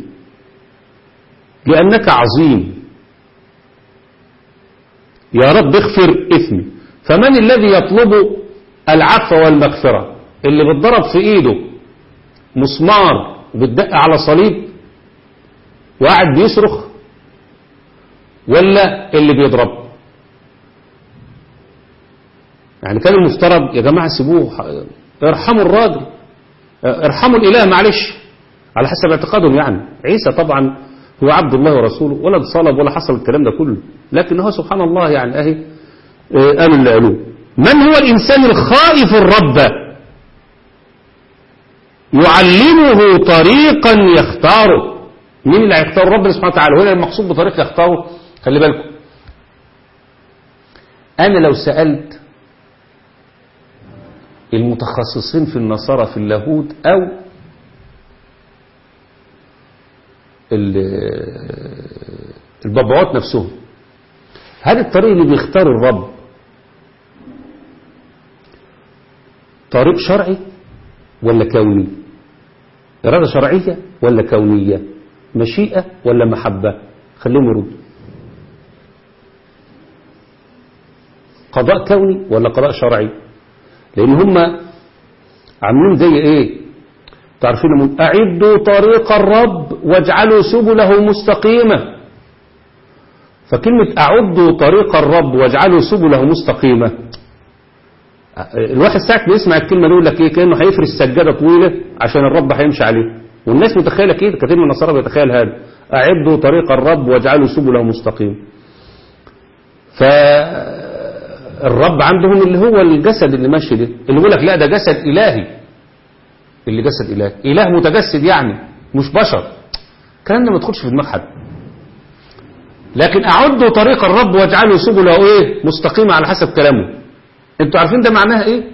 لأنك عظيم يا رب اغفر إثمي فمن الذي يطلب العفو والمغفرة اللي بتضرب في إيده مسمار وبتدق على صليب وقاعد بيصرخ ولا اللي بيضرب يعني كان المفترض يا جماعة سيبوه ارحموا الراجل ارحموا الإله معلش على حسب اعتقادهم يعني عيسى طبعا هو عبد الله ورسوله ولا اتصلب ولا حصل الكلام ده كله لكن هو سبحان الله يعني اهي قالوا اللي قالوه من هو الإنسان الخائف الرب يعلمه طريقا يختاره مين اللي هيختار ربنا سبحانه وتعالى هنا المقصود بطريق يختاره خلي بالكم أنا لو سألت المتخصصين في النصارى في اللاهوت أو ال- البابعات نفسهم هل الطريق اللي بيختاره الرب طريق شرعي ولا كوني إرادة شرعية ولا كونية مشيئة ولا محبة خليهم يردوا قضاء كوني ولا قضاء شرعي لأن هم عاملين زي إيه تعرفين من أعدوا طريق الرب واجعلوا سبله مستقيمة فكلمة أعدوا طريق الرب واجعلوا سبله مستقيمة الواحد ساعة بيسمع الكلمة دي يقول لك ايه كأنه هيفرش سجادة طويلة عشان الرب هيمشي عليه والناس متخيلة كده كثير من النصارى بيتخيل هذا أعدوا طريق الرب واجعلوا سبله مستقيم فالرب عندهم اللي هو الجسد اللي ماشي ده اللي يقول لك لا ده جسد إلهي اللي جسد إلهي إله متجسد يعني مش بشر الكلام ده ما تدخلش في دماغ حد لكن أعدوا طريق الرب واجعلوا سبله ايه مستقيمة على حسب كلامه انتوا عارفين ده معناها ايه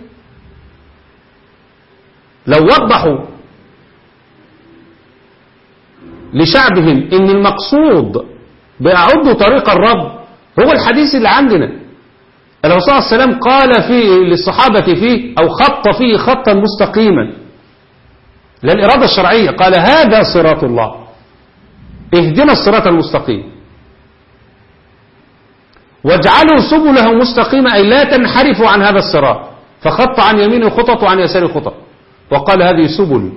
لو وضحوا لشعبهم ان المقصود بأعدوا طريق الرب هو الحديث اللي عندنا الرسول صلى الله عليه وسلم قال فيه للصحابة فيه أو خط فيه خطا مستقيما للإرادة الشرعية قال هذا صراط الله اهدنا الصراط المستقيم واجعلوا سبله مستقيمة أي لا تنحرفوا عن هذا الصراط فخط عن يمينه خطط وعن يساره خطط وقال هذه سبل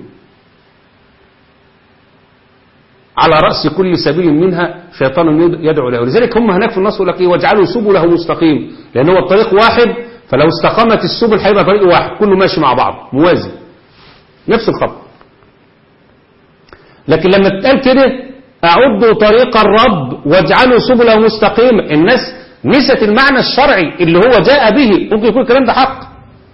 على رأس كل سبيل منها شيطان يدعو له لذلك هم هناك في النص يقول لك ايه واجعلوا سبله مستقيم لأن هو الطريق واحد فلو استقامت السبل هيبقى طريق واحد كله ماشي مع بعض موازي نفس الخط لكن لما تتقال كده أعدوا طريق الرب واجعلوا سبله مستقيمة الناس نسيت المعنى الشرعي اللي هو جاء به ممكن يكون الكلام ده حق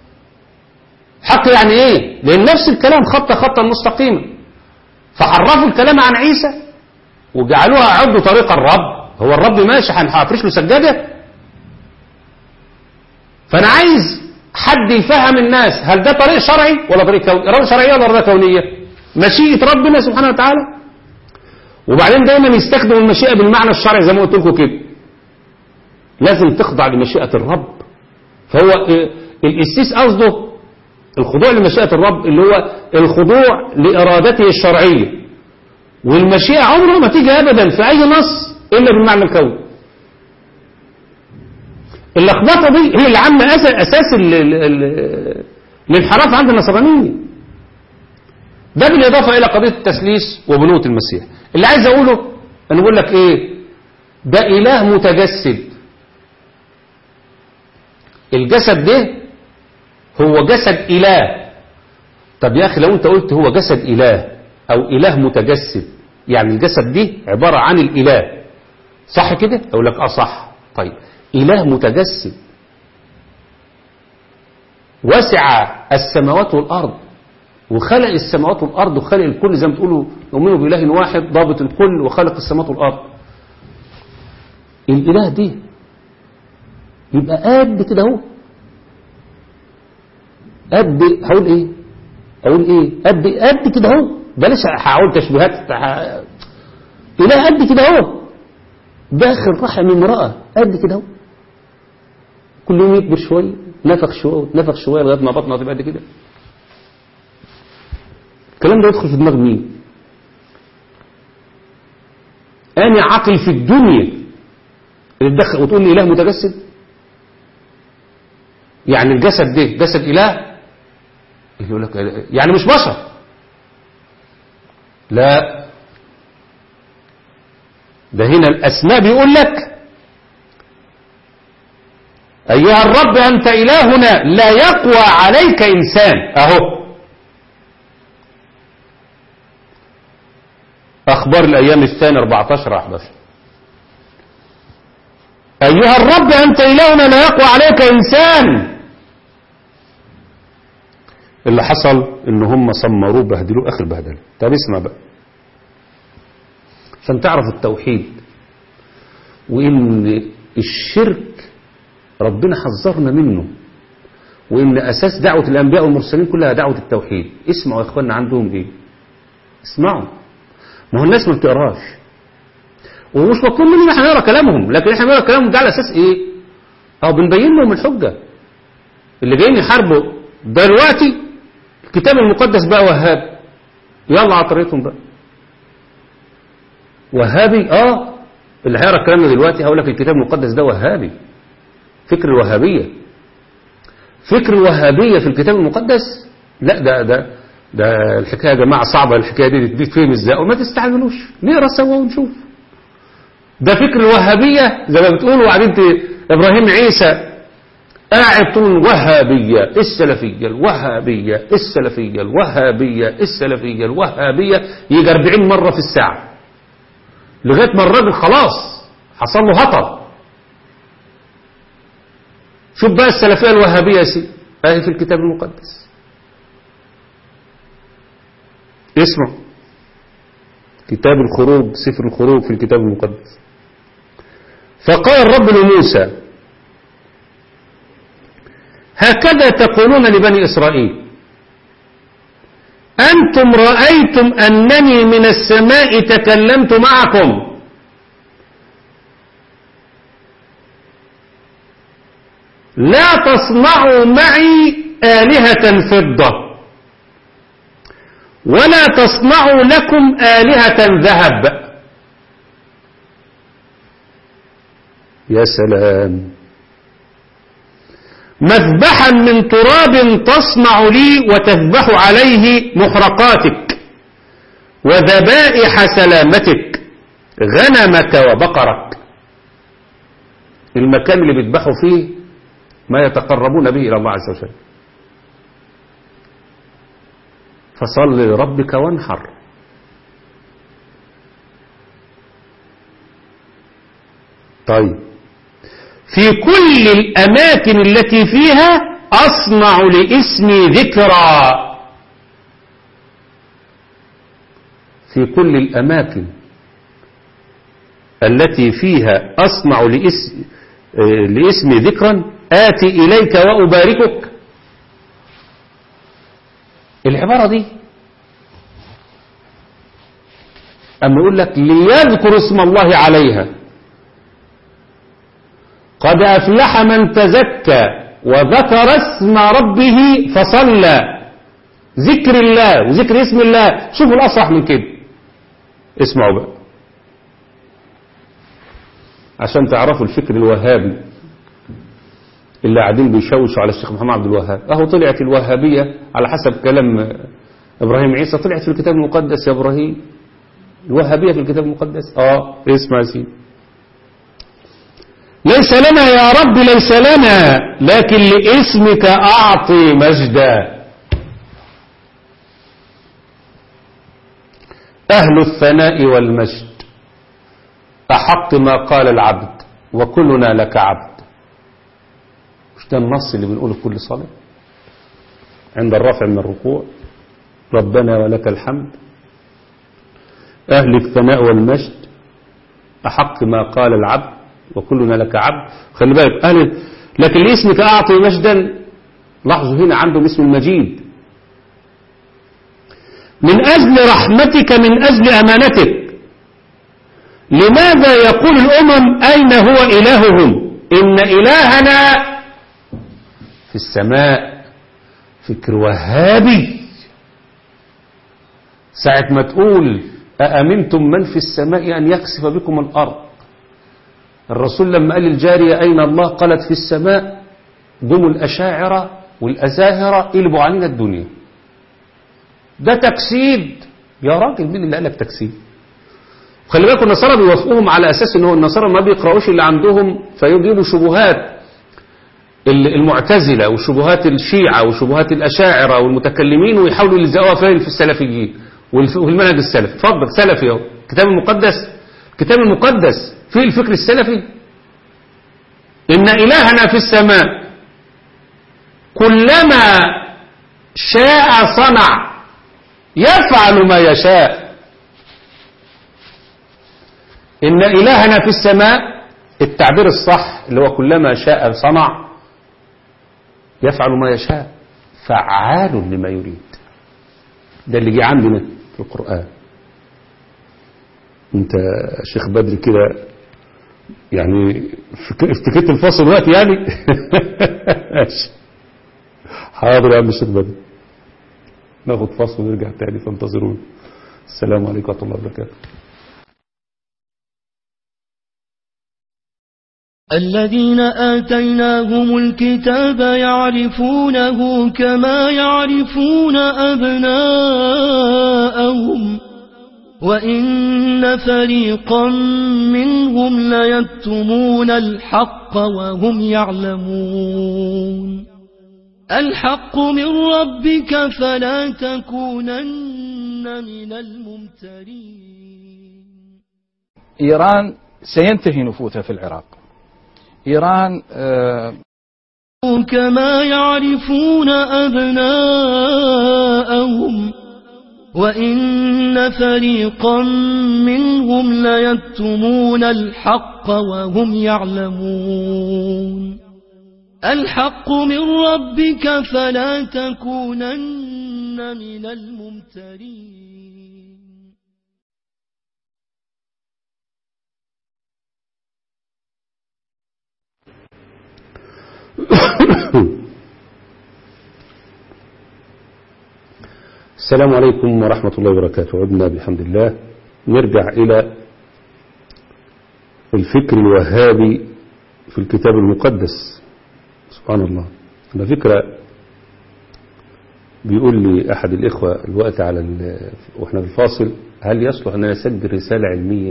حق يعني ايه لان نفس الكلام خط خطا مستقيما فحرفوا الكلام عن عيسى وجعلوها اعدوا طريق الرب هو الرب ماشي هنفرش له سجاده فانا عايز حد يفهم الناس هل ده طريق شرعي ولا طريق كوني اراده شرعيه ولا اراده كونيه مشيئه ربنا سبحانه وتعالى وبعدين دايما يستخدموا المشيئه بالمعنى الشرعي زي ما قلت لكم كده لازم تخضع لمشيئة الرب فهو الإسيس قصده الخضوع لمشيئة الرب اللي هو الخضوع لإرادته الشرعية والمشيئة عمرها ما تيجي أبدا في أي نص إلا بالمعنى الكوني اللخبطة دي هي اللي عاملة أساس الانحراف عند النصرانية ده بالإضافة إلى قضية التسليس وبنوة المسيح اللي عايز أقوله أنا بقول لك إيه ده إله متجسد الجسد ده هو جسد إله طب يا أخي لو أنت قلت هو جسد إله أو إله متجسد يعني الجسد دي عبارة عن الإله صح كده أقول لك آه صح طيب إله متجسد وسع السماوات والأرض وخلق السماوات والأرض وخلق الكل زي ما تقولوا نؤمنوا بإله واحد ضابط الكل وخلق السماوات والأرض الإله دي يبقى قد كده اهو قد هقول ايه اقول ايه قد قد كده اهو بلاش هقول تشبيهات اله قد كده اهو داخل رحم امراه قد كده اهو كل يوم يكبر شويه نفخ شويه نفخ شويه لغايه ما بطنها تبقى قد كده الكلام ده يدخل في دماغ مين أنا عقل في الدنيا اللي تدخل وتقول لي إله متجسد يعني الجسد ده جسد إله يقول لك يعني مش بشر لا ده هنا الأسماء بيقول لك أيها الرب أنت إلهنا لا يقوى عليك إنسان أهو أخبار الأيام الثانية 14 11 أيها الرب أنت إلهنا لا يقوى عليك إنسان اللي حصل إن هم صمروه بهدلوه آخر بهدله طب اسمع بقى عشان تعرف التوحيد وإن الشرك ربنا حذرنا منه وإن أساس دعوة الأنبياء والمرسلين كلها دعوة التوحيد اسمعوا يا إخواننا عندهم إيه اسمعوا ما هو الناس ما بتقراش ومش مطلوب مننا احنا نقرا كلامهم لكن احنا بنقرا كلامهم ده على اساس ايه او بنبين لهم الحجه اللي جايين يحاربوا دلوقتي الكتاب المقدس بقى وهاب يلا على طريقتهم بقى وهابي اه اللي هيقرا كلامنا دلوقتي هقول لك الكتاب المقدس ده وهابي فكر الوهابيه فكر الوهابيه في الكتاب المقدس لا ده ده ده الحكايه يا جماعه صعبه الحكايه دي دي تفهم ازاي وما تستعجلوش نقرا سوا ونشوف ده فكر الوهابيه زي ما بتقولوا وبعدين ت- ابراهيم عيسى قاعد طول الوهابيه السلفيه الوهابيه السلفيه الوهابيه السلفيه الوهابيه يجي 40 مره في الساعه لغايه ما الراجل خلاص حصل له هطل شوف بقى السلفيه الوهابيه يا سيدي اهي في الكتاب المقدس اسمع كتاب الخروج سفر الخروج في الكتاب المقدس فقال الرب لموسى هكذا تقولون لبني إسرائيل أنتم رأيتم أنني من السماء تكلمت معكم لا تصنعوا معي آلهة فضة ولا تصنعوا لكم آلهة ذهب يا سلام مذبحا من تراب تصنع لي وتذبح عليه محرقاتك وذبائح سلامتك غنمك وبقرك المكان اللي بيذبحوا فيه ما يتقربون به إلى الله عز وجل فصل لربك وانحر طيب في كل الأماكن التي فيها أصنع لاسمي ذكرى في كل الأماكن التي فيها أصنع لاسم لاسمي ذكرا آتي إليك وأباركك العبارة دي أما يقول لك ليذكر اسم الله عليها قد أفلح من تزكى وذكر اسم ربه فصلى ذكر الله وذكر اسم الله شوفوا الأصح من كده اسمعوا بقى عشان تعرفوا الفكر الوهابي اللي قاعدين بيشوشوا على الشيخ محمد عبد الوهاب اهو طلعت الوهابية على حسب كلام ابراهيم عيسى طلعت في الكتاب المقدس يا ابراهيم الوهابية في الكتاب المقدس اه اسمع يا سيدي ليس لنا يا رب ليس لنا لكن لاسمك أعطي مجدا أهل الثناء والمجد أحق ما قال العبد وكلنا لك عبد مش ده النص اللي بنقوله في كل صلاة عند الرفع من الركوع ربنا ولك الحمد أهل الثناء والمجد أحق ما قال العبد وكلنا لك عبد خلي بالك أهل لكن لاسمك أعطي مجدا لاحظوا هنا عندهم اسم المجيد من أجل رحمتك من أجل أمانتك لماذا يقول الأمم أين هو إلههم إن إلهنا في السماء فكر وهابي ساعة ما تقول أأمنتم من في السماء أن يكسف بكم الأرض الرسول لما قال الجارية أين الله قالت في السماء جم الأشاعرة والأزاهرة قلبوا علينا الدنيا ده تكسيد يا راجل مين اللي قال لك تكسيد خلي بالكم النصارى بيوافقوهم على أساس ان هو النصارى ما بيقرأوش اللي عندهم فيجيبوا شبهات المعتزلة وشبهات الشيعة وشبهات الأشاعرة والمتكلمين ويحاولوا يلزقوها فين في السلفيين وفي المنهج السلفي اتفضل سلفي اهو الكتاب المقدس الكتاب المقدس فيه الفكر السلفي إن إلهنا في السماء كلما شاء صنع يفعل ما يشاء إن إلهنا في السماء التعبير الصح اللي هو كلما شاء صنع يفعل ما يشاء فعال لما يريد ده اللي جه عندنا في القرآن انت شيخ بدر كده يعني فك- افتكرت الفاصل دلوقتي يعني ماشي حاضر يا عم الشيخ بدر ناخد فاصل ونرجع تاني فانتظروني السلام عليكم ورحمه الله وبركاته الذين آتيناهم الكتاب يعرفونه كما يعرفون أبناءهم وإن فريقا منهم ليكتمون الحق وهم يعلمون الحق من ربك فلا تكونن من الممترين إيران سينتهي نفوذها في العراق إيران آه، كما يعرفون أبناءهم وإن فريقا منهم ليكتمون الحق وهم يعلمون الحق من ربك فلا تكونن من الممترين السلام عليكم ورحمة الله وبركاته عدنا بحمد الله نرجع إلى الفكر الوهابي في الكتاب المقدس سبحان الله على فكرة بيقول لي أحد الإخوة الوقت على ال- وإحنا في الفاصل هل يصلح أن أنا أسجل رسالة علمية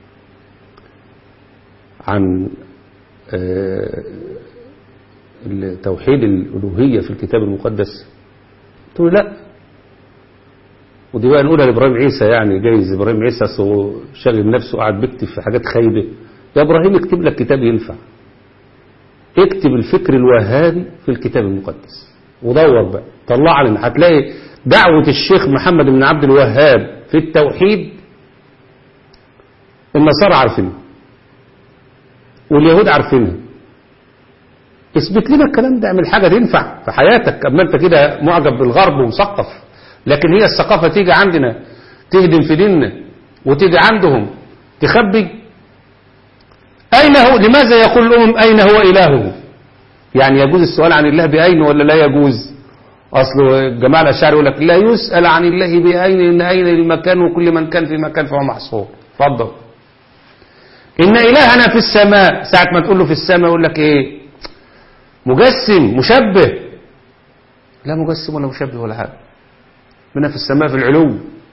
عن آه، توحيد الألوهية في الكتاب المقدس قلت له لا ودي بقى نقولها لابراهيم عيسى يعني جايز ابراهيم عيسى أصله شاغل نفسه قاعد بيكتب في حاجات خايبه يا ابراهيم اكتب لك كتاب ينفع اكتب الفكر الوهابي في الكتاب المقدس ودور بقى طلع لنا هتلاقي دعوة الشيخ محمد بن عبد الوهاب في التوحيد النصارى عارفينها واليهود عارفينها اثبت لنا الكلام ده اعمل حاجة تنفع في حياتك اما انت كده معجب بالغرب ومثقف لكن هي الثقافة تيجي عندنا تهدم في ديننا وتيجي عندهم تخبي أين هو لماذا يقول الأمم أين هو إلهه يعني يجوز السؤال عن الله بأين ولا لا يجوز أصل الجماعة الأشاعرة يقول لك لا يسأل عن الله بأين إن أين المكان وكل من كان في مكان فهو محصور اتفضل إن إلهنا في السماء ساعة ما تقول له في السماء يقول لك إيه مجسم مشبه لا مجسم ولا مشبه ولا حاجة من في السماء في العلو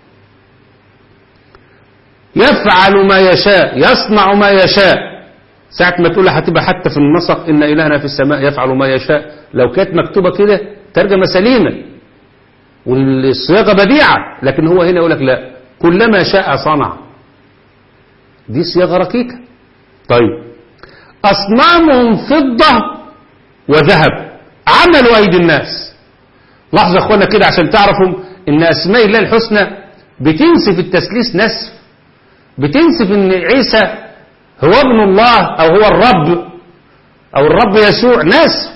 يفعل ما يشاء يصنع ما يشاء ساعة ما تقول هتبقى حتى في النسق إن إلهنا في السماء يفعل ما يشاء لو كانت مكتوبة كده ترجمة سليمة والصياغة بديعة لكن هو هنا يقول لك لا كلما شاء صنع دي صياغة ركيكة طيب أصنامهم فضة وذهب عملوا أيدي الناس لاحظوا يا اخوانا كده عشان تعرفوا ان اسماء الله الحسنى بتنسف التسليس نسف بتنسف ان عيسى هو ابن الله او هو الرب او الرب يسوع نسف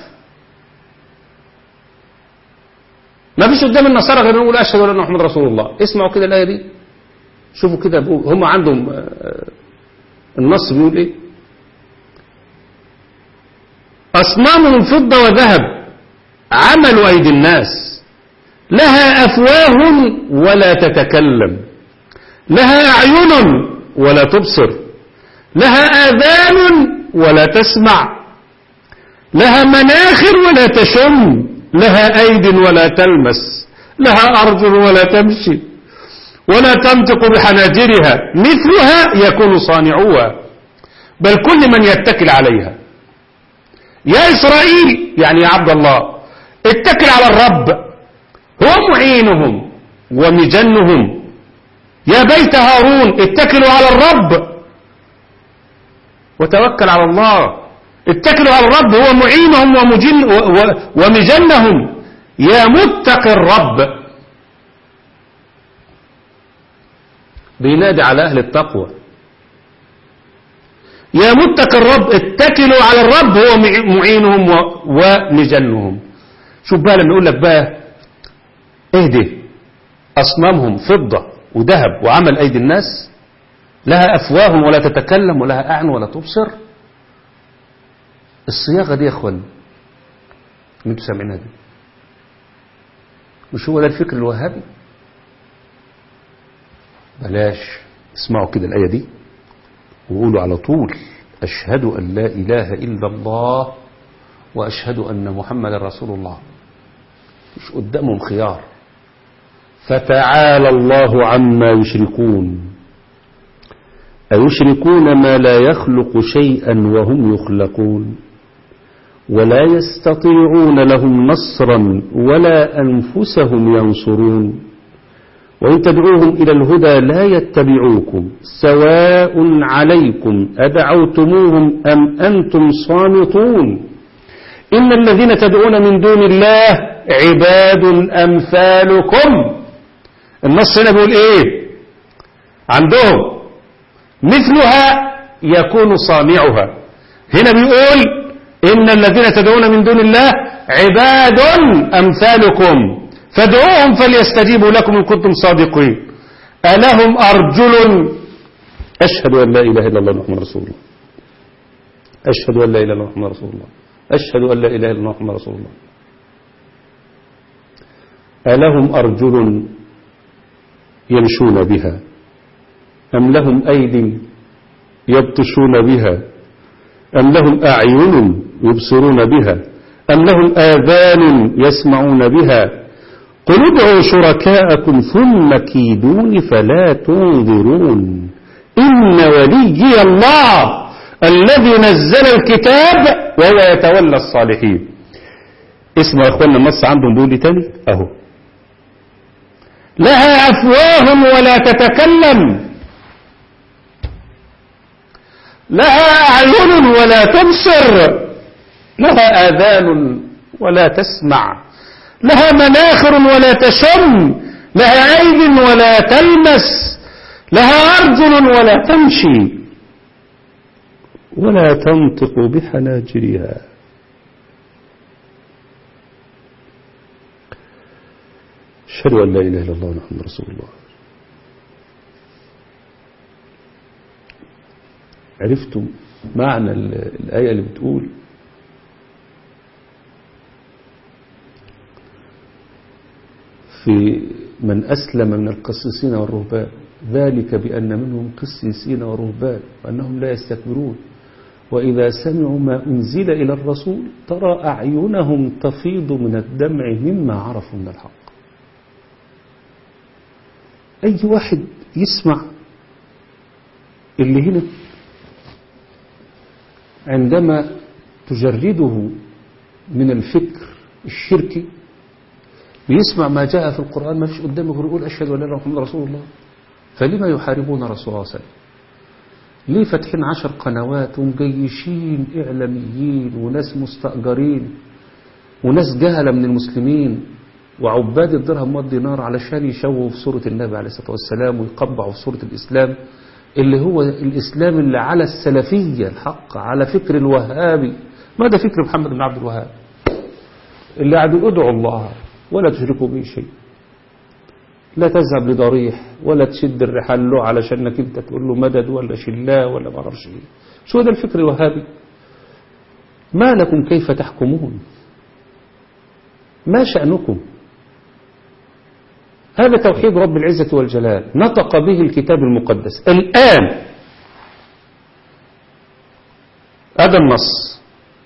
ما فيش قدام النصارى غير نقول اشهد ان محمد رسول الله اسمعوا كده الايه دي شوفوا كده هم عندهم آه، النص بيقول ايه اصنامهم فضه وذهب عمل أيدي الناس لها أفواه ولا تتكلم لها أعين ولا تبصر لها آذان ولا تسمع لها مناخر ولا تشم لها أيد ولا تلمس لها أرجل ولا تمشي ولا تنطق بحناجرها مثلها يكون صانعوها بل كل من يتكل عليها يا إسرائيل يعني يا عبد الله اتكل على الرب هو معينهم ومجنهم يا بيت هارون اتكلوا على الرب وتوكل على الله اتكلوا على الرب هو معينهم ومجن و- و- ومجنهم يا متق الرب بينادي على أهل التقوى يا متق الرب اتكلوا على الرب هو مع- معينهم و- ومجنهم شوف بقى لما يقول لك بقى اهدي أصنامهم فضة وذهب وعمل أيدي الناس لها أفواه ولا تتكلم ولها أعين ولا تبصر الصياغة دي يا أخوان انتوا سامعينها دي مش هو ده الفكر الوهابي بلاش اسمعوا كده الآية دي وقولوا على طول أشهد أن لا إله إلا الله وأشهد أن محمد رسول الله مش قدامهم خيار فتعالى الله عما يشركون أيشركون ما لا يخلق شيئا وهم يخلقون ولا يستطيعون لهم نصرا ولا أنفسهم ينصرون وإن تدعوهم إلى الهدى لا يتبعوكم سواء عليكم أدعوتموهم أم أنتم صامتون إن الذين تدعون من دون الله عباد أمثالكم النص هنا بيقول إيه عندهم مثلها يكون صانعها هنا بيقول إن الذين تدعون من دون الله عباد أمثالكم فادعوهم فليستجيبوا لكم إن كنتم صادقين ألهم أرجل أشهد أن لا إله إلا الله محمد رسول الله أشهد أن لا إله إلا الله محمد رسول الله أشهد أن لا إله إلا الله محمد رسول الله ألهم أرجل يمشون بها أم لهم أيدي يبطشون بها أم لهم أعين يبصرون بها أم لهم آذان يسمعون بها قل ادعوا شركاءكم ثم كيدون فلا تنظرون إن وليي الله الذي نزل الكتاب وهو يتولى الصالحين اسمع يا اخوانا النص عندهم بيقول لي تاني اهو لها افواه ولا تتكلم لها اعين ولا تبصر لها اذان ولا تسمع لها مناخر ولا تشم لها ايد ولا تلمس لها ارجل ولا تمشي ولا تنطق بحناجرها أشهد أن لا إله إلا الله محمد رسول الله عرفتم معنى الآية اللي بتقول في من أسلم من القسيسين والرهبان ذلك بأن منهم قسيسين ورهبان وأنهم لا يستكبرون وإذا سمعوا ما أنزل إلى الرسول ترى أعينهم تفيض من الدمع مما عرفوا من الحق أي واحد يسمع اللي هنا عندما تجرده من الفكر الشركي ويسمع ما جاء في القرآن ما فيش قدامه غير يقول أشهد أن لا إله إلا الله رسول الله فلما يحاربون رسول الله صلى الله عليه وسلم ليه فاتحين عشر قنوات ومجيشين إعلاميين وناس مستأجرين وناس جهلة من المسلمين وعباد الدرهم والدينار علشان يشوهوا في صورة النبي عليه الصلاة والسلام ويقبعوا في صورة الإسلام اللي هو الإسلام اللي على السلفية الحق على فكر الوهابي ما ده فكر محمد بن عبد الوهاب اللي قاعد ادعوا الله ولا تشركوا به شيء لا تذهب لضريح ولا تشد الرحال له علشانك انت تقول له مدد ولا شلاه ولا ما اعرفش ايه شو ده الفكر الوهابي ما لكم كيف تحكمون ما شأنكم هذا توحيد رب العزة والجلال نطق به الكتاب المقدس الآن هذا النص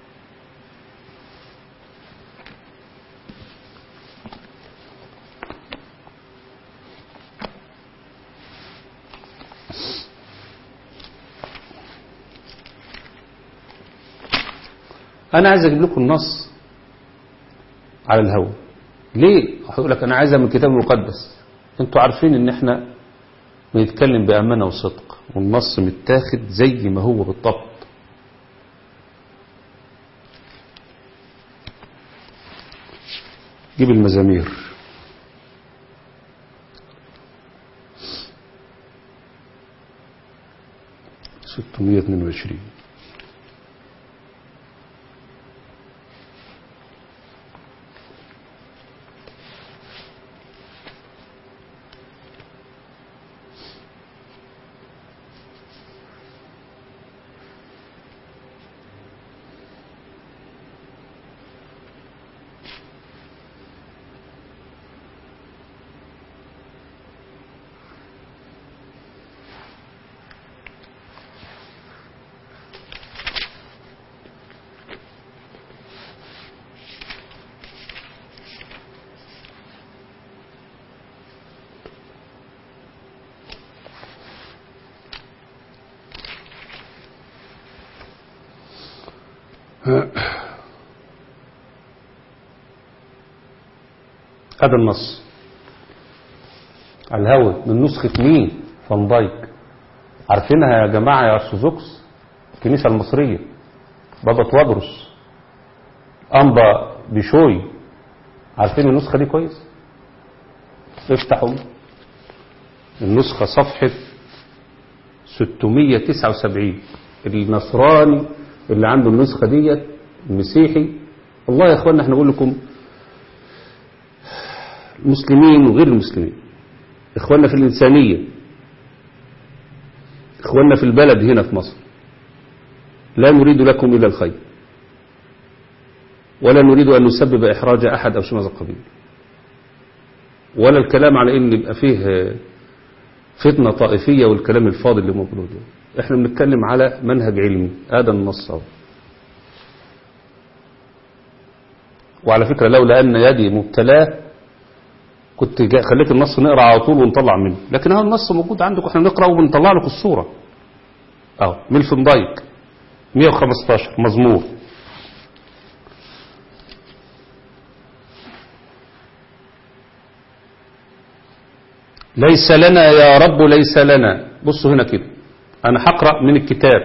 أنا عايز أجيب لكم النص على الهوى ليه؟ هقول لك أنا عايزها من الكتاب المقدس أنتوا عارفين إن إحنا بنتكلم بأمانة وصدق والنص متاخد زي ما هو بالضبط جيب المزامير ستمية اتنين وعشرين هذا النص على الهوى من نسخة مين فان دايك عارفينها يا جماعة يا أرثوذكس الكنيسة المصرية بابا توادرس أنبا بشوي عارفين النسخة دي كويس افتحوا النسخة صفحة 679 النصراني اللي عنده النسخة ديت المسيحي والله يا اخوانا احنا نقول لكم المسلمين وغير المسلمين اخواننا في الإنسانية اخواننا في البلد هنا في مصر لا نريد لكم إلا الخير ولا نريد أن نسبب إحراج أحد أو شيء من هذا القبيل ولا الكلام على إن يبقى فيه فتنة طائفية والكلام الفاضي اللي موجود ده احنا بنتكلم على منهج علمي هذا النص اهو وعلى فكرة لولا أن يدي مبتلاه كنت جا- خليت النص نقرأ على طول ونطلع منه لكن هذا النص موجود عندكم احنا نقرأ وبنطلع لكم الصورة اهو ميلفن دايك 115 مزمور ليس لنا يا رب ليس لنا بصوا هنا كده انا هقرأ من الكتاب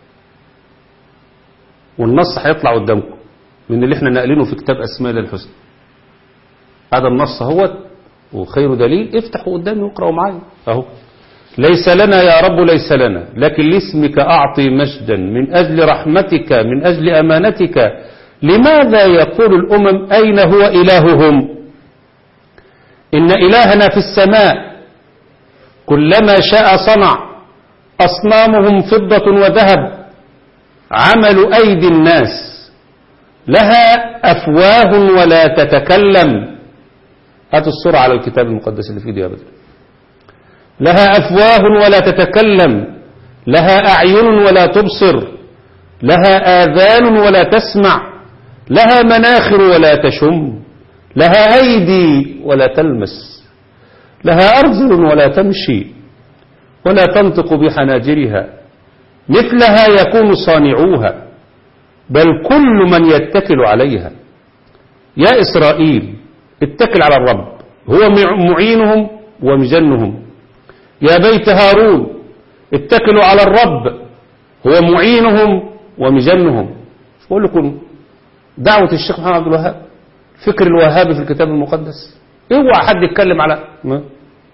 والنص هيطلع قدامكم من اللي احنا ناقلينه في كتاب اسماء الله الحسنى هذا النص هو وخير دليل افتحوا قدامي واقرأوا معايا اهو ليس لنا يا رب ليس لنا لكن لاسمك أعطي مجدا من أجل رحمتك من أجل أمانتك لماذا يقول الأمم أين هو إلههم إن إلهنا في السماء كلما شاء صنع أصنامهم فضة وذهب عمل أيدي الناس لها أفواه ولا تتكلم هاتوا الصورة على الكتاب المقدس اللي في ايدي أبدا لها أفواه ولا تتكلم لها أعين ولا تبصر لها آذان ولا تسمع لها مناخر ولا تشم لها أيدي ولا تلمس لها أرجل ولا تمشي ولا تنطق بحناجرها مثلها يكون صانعوها بل كل من يتكل عليها يا إسرائيل اتكل على الرب هو معينهم ومجنهم يا بيت هارون اتكلوا على الرب هو معينهم ومجنهم مش بقول لكم دعوة الشيخ محمد عبد الوهاب فكر الوهابي في الكتاب المقدس اوعى حد يتكلم على ما؟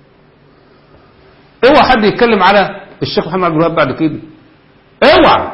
اوعى حد يتكلم على الشيخ محمد عبد الوهاب بعد كده اوعى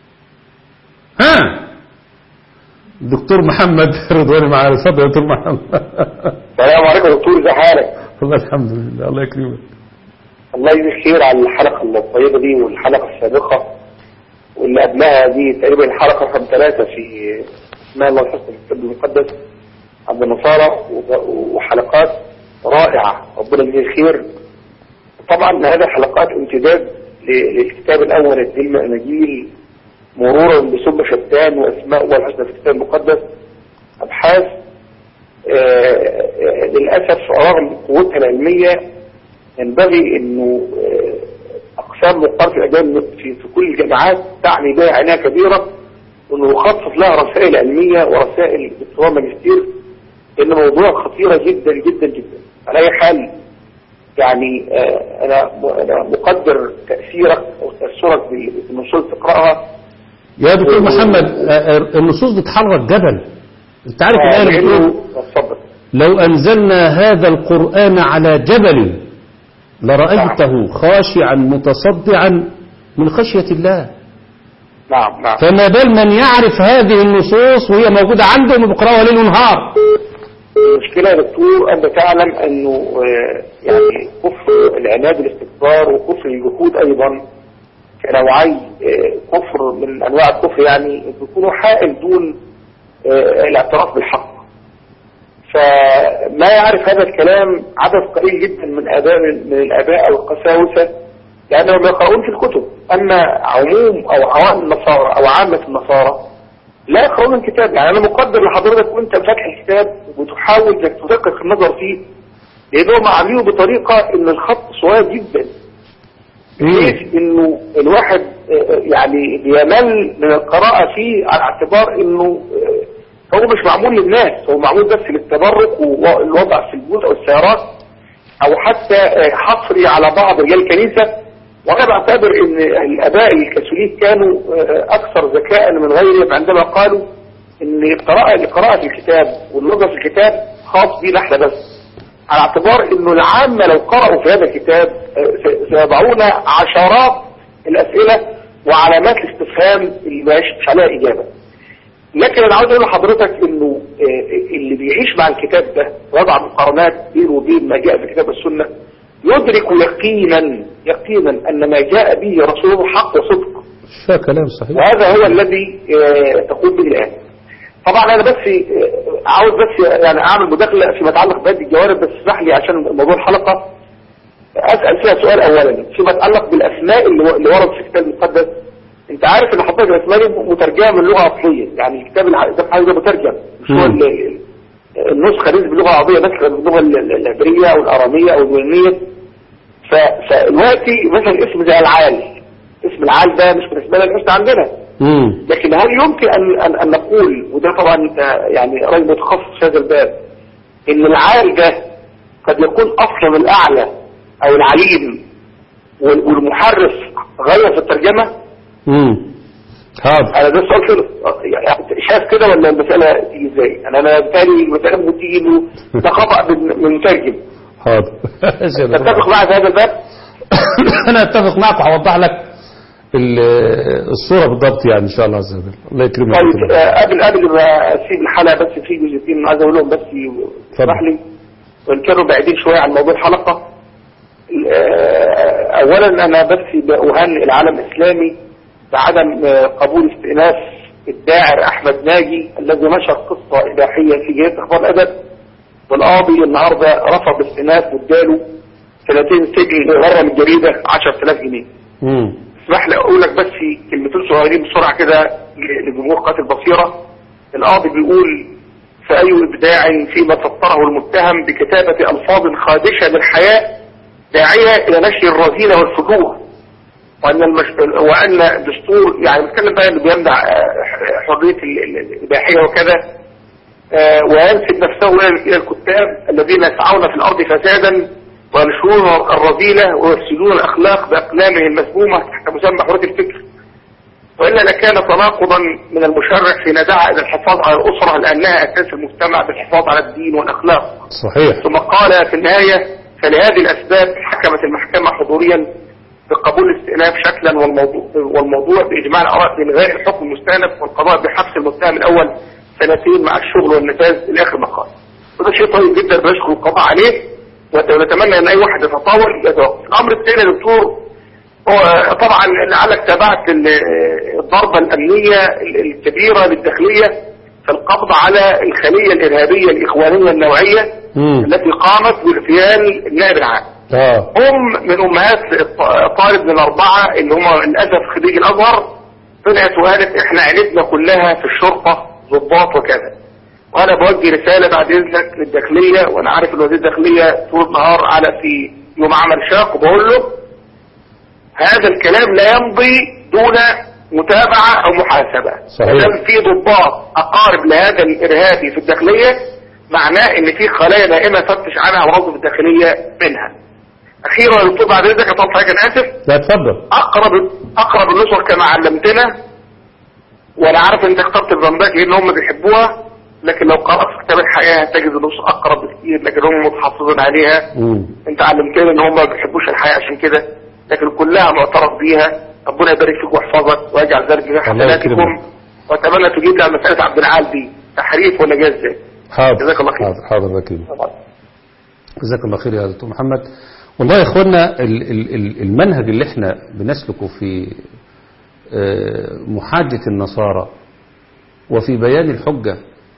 ها دكتور محمد رضواني معانا اتفضل يا دكتور محمد السلام عليكم يا دكتور ازي حالك والله الحمد لله الله يكرمك الله يجزيك خير على الحلقة الطيبة دي والحلقة السابقة واللي قبلها دي تقريبا الحلقة رقم ثلاثة في اسماء الله الحسنى في الكتاب المقدس عند النصارى و- وحلقات رائعة ربنا يجزيه الخير طبعا هذه الحلقات امتداد ل- للكتاب الأول الدلم الأناجيل مرورا بسب شتان وأسماء الله الحسنى في الكتاب المقدس أبحاث آه، آه، للأسف رغم قوتها العلمية ينبغي انه آه، اقسام مقارنة الاجانب في, في كل الجامعات تعني بها عناية كبيرة انه يخصص لها رسائل علمية ورسائل دكتوراه ماجستير لان موضوع خطيرة جدا جدا جدا على اي حال يعني آه، انا انا مقدر تأثيرك او تأثرك بالنصوص تقرأها يا دكتور محمد آه، آه، النصوص بتحرك جبل انت عارف الآية اللي بتقول لأنه- اتفضل لو أنزلنا هذا القرآن على جبل لرأيته خاشعا متصدعا من خشية الله نعم نعم فما بال من يعرف هذه النصوص وهي موجودة عنده وبيقراها ليل ونهار المشكلة يا دكتور أنت تعلم أنه آه، يعني كفر العناد والاستكبار وكفر الجحود أيضا كنوعي آه، كفر من أنواع الكفر يعني بيكونوا حائل دون آه، الاعتراف بالحق فما يعرف هذا الكلام عدد قليل جدا من آباء من الآباء أو القساوسة لأنهم يقرؤون في الكتب أما عموم أو عوام النصارى أو عامة النصارى لا يقرؤون الكتاب يعني أنا مقدر لحضرتك وأنت فاتح الكتاب وبتحاول إنك تدقق النظر فيه لأنهم عاملينه بطريقة إن الخط صغير جدا بحيث انه الواحد آه، يعني بيمل من القراءة فيه على اعتبار انه آه، هو مش معمول للناس هو معمول بس للتبرك والوضع في البيوت او السيارات او حتى آه، حصري على بعض رجال الكنيسة وانا بعتبر ان الاباء الكاثوليك كانوا آه، اكثر ذكاء من غيرهم عندما قالوا ان القراءة قراءة الكتاب والنظر في الكتاب خاص بينا احنا بس على اعتبار انه العامة لو قرأوا في هذا الكتاب آه، س- سيضعون عشرات الاسئلة وعلامات الاستفهام اللي مش مش عليها اجابة لكن انا عاوز اقول لحضرتك انه آه، اللي بيعيش مع الكتاب ده وضع مقارنات بينه وبين ما جاء في الكتاب والسنة يدرك يقينا يقينا ان ما جاء به رسوله حق وصدق مش فيها كلام صحيح وهذا هو الذي آه، تقول به الآن طبعا انا بس آه، عاوز بس يعني اعمل مداخله فيما يتعلق بهذه الجوانب بس اسمح لي عشان موضوع الحلقه اسال فيها سؤال اولا فيما يتعلق بالاسماء اللي اللي ورد في الكتاب المقدس انت عارف ان حضرتك الاسماء دي مترجمه من اللغه الاصليه يعني الكتاب اللي ده حاجه مترجم مش هو مم. ال- ال- النسخه دي باللغه العربيه بس كانت باللغه ال- ال- العبريه او الاراميه او اليونانيه ف- فدلوقتي مثلا اسم زي العال اسم العال ده مش بالنسبه لنا الاسم عندنا مم. لكن هل يمكن أن, أن, أن نقول وده طبعا أنت يعني راجل متخصص في هذا الباب إن العال ده قد يكون أصلا الأعلى أو العليم وال- والمحرف غير في الترجمة مم. حاضر أنا ده السؤال كده يعني شايف كده ولا المسألة تيجي إزاي؟ أنا أنا بالتالي المسألة ممكن تيجي إنه ده خطأ من من مترجم حاضر تتفق معي في هذا الباب؟ انا اتفق معك وهوضح لك ال- الصورة بالضبط يعني ان شاء الله عز وجل الله يكرمك طيب آه، قبل قبل ما اسيب الحلقه بس في جزئين عايز اقولهم بس اسمح لي وان كانوا بعيدين شويه عن موضوع الحلقه آه، اولا انا بس بأهنئ العالم الاسلامي بعدم آه، قبول استئناف الداعر احمد ناجي الذي نشر قصه اباحيه في جريده اخبار الادب والقاضي النهارده رفض الاستئناف واداله سنتين سجن غرم الجريده 10000 جنيه مم. اسمح لي اقول لك بس في كلمتين صغيرين بسرعه كده لجمهور قناه البصيره القاضي بيقول في اي ابداع فيما سطره المتهم بكتابه الفاظ خادشه للحياء داعيه الى نشر الرذيله والفجور وان المش... وان الدستور يعني بيتكلم بقى انه بيمنع آه، حريه ال- ال- الاباحيه وكذا آه، وينسب نفسه الى إلى الكتاب الذين يسعون في الارض فسادا وينشرون الرذيله ويفسدون الاخلاق باقلامهم المسمومه تحت مسمى حريه الفكر والا لكان تناقضا من المشرع حين دعا الى الحفاظ على الاسره لانها اساس المجتمع بالحفاظ على الدين والاخلاق صحيح ثم قال في النهايه فلهذه الاسباب حكمت المحكمه حضوريا بقبول الاستئناف شكلا والموضوع, والموضوع باجماع الاراء بإلغاء الحكم المستأنف والقضاء بحبس المتهم الاول سنتين مع الشغل والنفاذ لاخر مقال وده شيء طيب جدا بنشكر القضاء عليه ونتمنى ان اي واحد يتطاول يتوقف الامر الثاني يا دكتور هو طبعا لعلك تابعت ال- الضربة الأمنية الكبيرة للداخلية في القبض على الخلية الإرهابية الإخوانية النوعية مم. التي قامت باغتيال النائب العام اه أم من أمهات الط- طالب من الأربعة اللي هم للأسف خريج الأزهر طلعت وقالت إحنا عيلتنا كلها في الشرطة ضباط وكذا وأنا بوجه رسالة بعد إذنك للداخلية وأنا عارف إن وزير الداخلية طول النهار على في يوم عمل شاق وبقول له هذا الكلام لا يمضي دون متابعة أو محاسبة صحيح. ما دام في ضباط أقارب لهذا الإرهابي في الداخلية معناه إن في خلايا نائمة فتش عنها موظف الداخلية منها أخيرا يا دكتور بعد إذنك أطلع حاجة أنا آسف لا اتفضل أقرب أقرب النسخ كما علمتنا وأنا عارف إن أنت اخترت البرنامج لأن هم بيحبوها لكن لو قرأت في كتاب الحياة هتجد النسخ أقرب بكتير لكن هم متحفظين عليها مم. انت علمتني ان هم ما بيحبوش الحياة عشان كده لكن كلها معترف بيها ربنا يبارك فيك ويحفظك ويجعل ذلك من الله حسناتكم يكرمك. واتمنى تجيب لي على مسألة عبد العال دي تحريف ولا جاز ازاي حاضر جزاك الله خير. حاضر حاضر بكيم طبعا جزاك الله خير يا دكتور محمد والله يا اخوانا ال- ال- ال- المنهج اللي احنا بنسلكه في آه، محاجة النصارى وفي بيان الحجة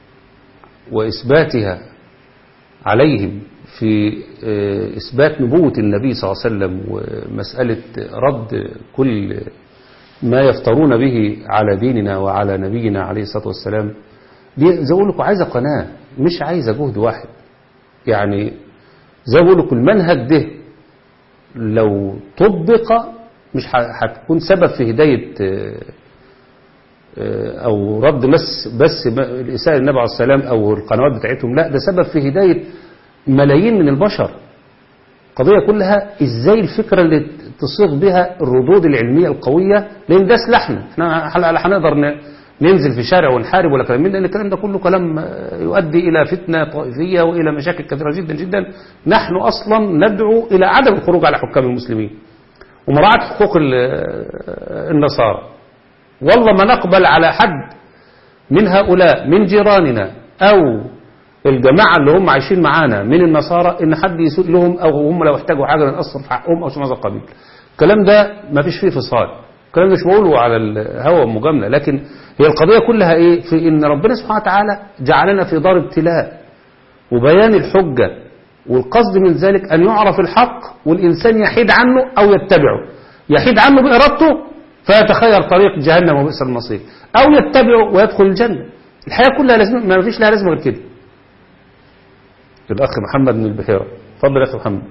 وإثباتها عليهم في آه، إثبات نبوة النبي صلى الله عليه وسلم ومسألة رد كل ما يفترون به على ديننا وعلى نبينا عليه الصلاة والسلام دي زي ما أقول لكم عايزة قناة مش عايزة جهد واحد يعني زي ما بقول لكم المنهج ده لو طبق مش ح- هتكون سبب في هداية آه، آه، أو رد بس بس ب- الإساءة للنبي عليه السلام أو القنوات بتاعتهم لا ده سبب في هداية ملايين من البشر القضية كلها ازاي الفكرة اللي تصيغ بها الردود العلمية القوية لان ده سلاحنا احنا ح- لا هنقدر ن- ننزل في شارع ونحارب ولا كلام من ده لان الكلام ده كله كلام آه، يؤدي الى فتنة طائفية والى مشاكل كثيرة جدا جدا نحن اصلا ندعو الى عدم الخروج على حكام المسلمين ومراعاة حقوق ال- آه، النصارى والله ما نقبل على حد من هؤلاء من جيراننا أو الجماعة اللي هم عايشين معانا من النصارى إن حد يسوء لهم أو هم لو احتاجوا حاجة نقصر في حقهم أو شيء من هذا القبيل الكلام ده ما فيش فيه فصال الكلام ده مش بقوله على الهوى مجاملة لكن هي القضية كلها إيه في إن ربنا سبحانه وتعالى جعلنا في دار ابتلاء وبيان الحجة والقصد من ذلك أن يعرف الحق والإنسان يحيد عنه أو يتبعه يحيد عنه بإرادته فيتخير طريق جهنم وبئس المصير أو يتبعه ويدخل الجنة الحياة كلها لازم ما فيش لها لازمة غير كده الأخ محمد من البحيرة اتفضل يا أخي محمد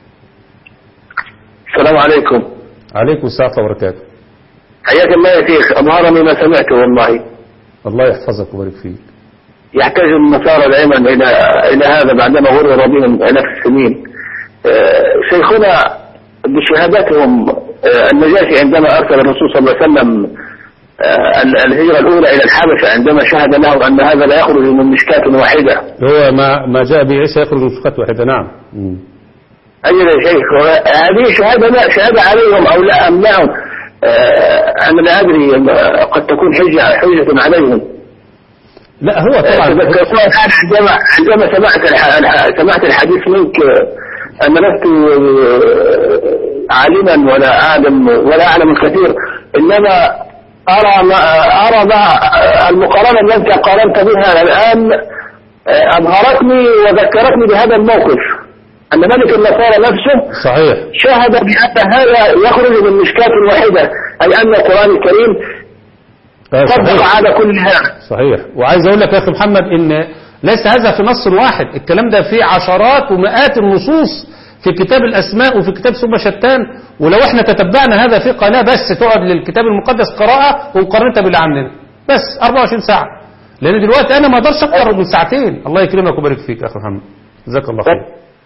السلام عليكم عليكم السلام ورحمة الله وبركاته حياك الله يا شيخ أبهرني ما سمعته والله الله يحفظك ويبارك فيك يحتاج النصارى دائما إلى إلى هذا بعدما غرر بهم آلاف السنين آه، شيخنا بشهادتهم آه، النجاشي عندما أرسل الرسول صلى الله عليه وسلم آه، ال- الهجرة الأولى إلى الحبشة عندما شهد له أن هذا لا يخرج من مشكاة واحدة هو ما ما جاء به عيسى يخرج من فقط واحدة نعم مم. أجل يا شيخ هذه شهادة لا شهادة عليهم أو لا أم لهم آه، أنا لا أدري آه، قد تكون حجة حجة عليهم لا هو طبعا أتذكر عندما عندما سمعت الح- الح- سمعت الحديث منك آه، أن لست آه، عالما ولا أعلم ولا أعلم الكثير إنما أرى ما أرى ما المقارنة التي قارنت بها الآن آه، أبهرتني وذكرتني بهذا الموقف أن ملك النصارى نفسه صحيح شهد بأن هذا يخرج من مشكاة واحدة أي أن القرآن الكريم آه، طبق صحيح على كل هذا صحيح وعايز اقول لك يا اخي محمد ان ليس هذا في نص واحد الكلام ده في عشرات ومئات النصوص في كتاب الاسماء وفي كتاب سوبر شتان ولو احنا تتبعنا هذا في قناه بس تقعد للكتاب المقدس قراءه ومقارنتها باللي عندنا بس 24 ساعه لان دلوقتي انا ما اقدرش اكتر من ساعتين الله يكرمك ويبارك فيك يا اخي محمد جزاك الله خير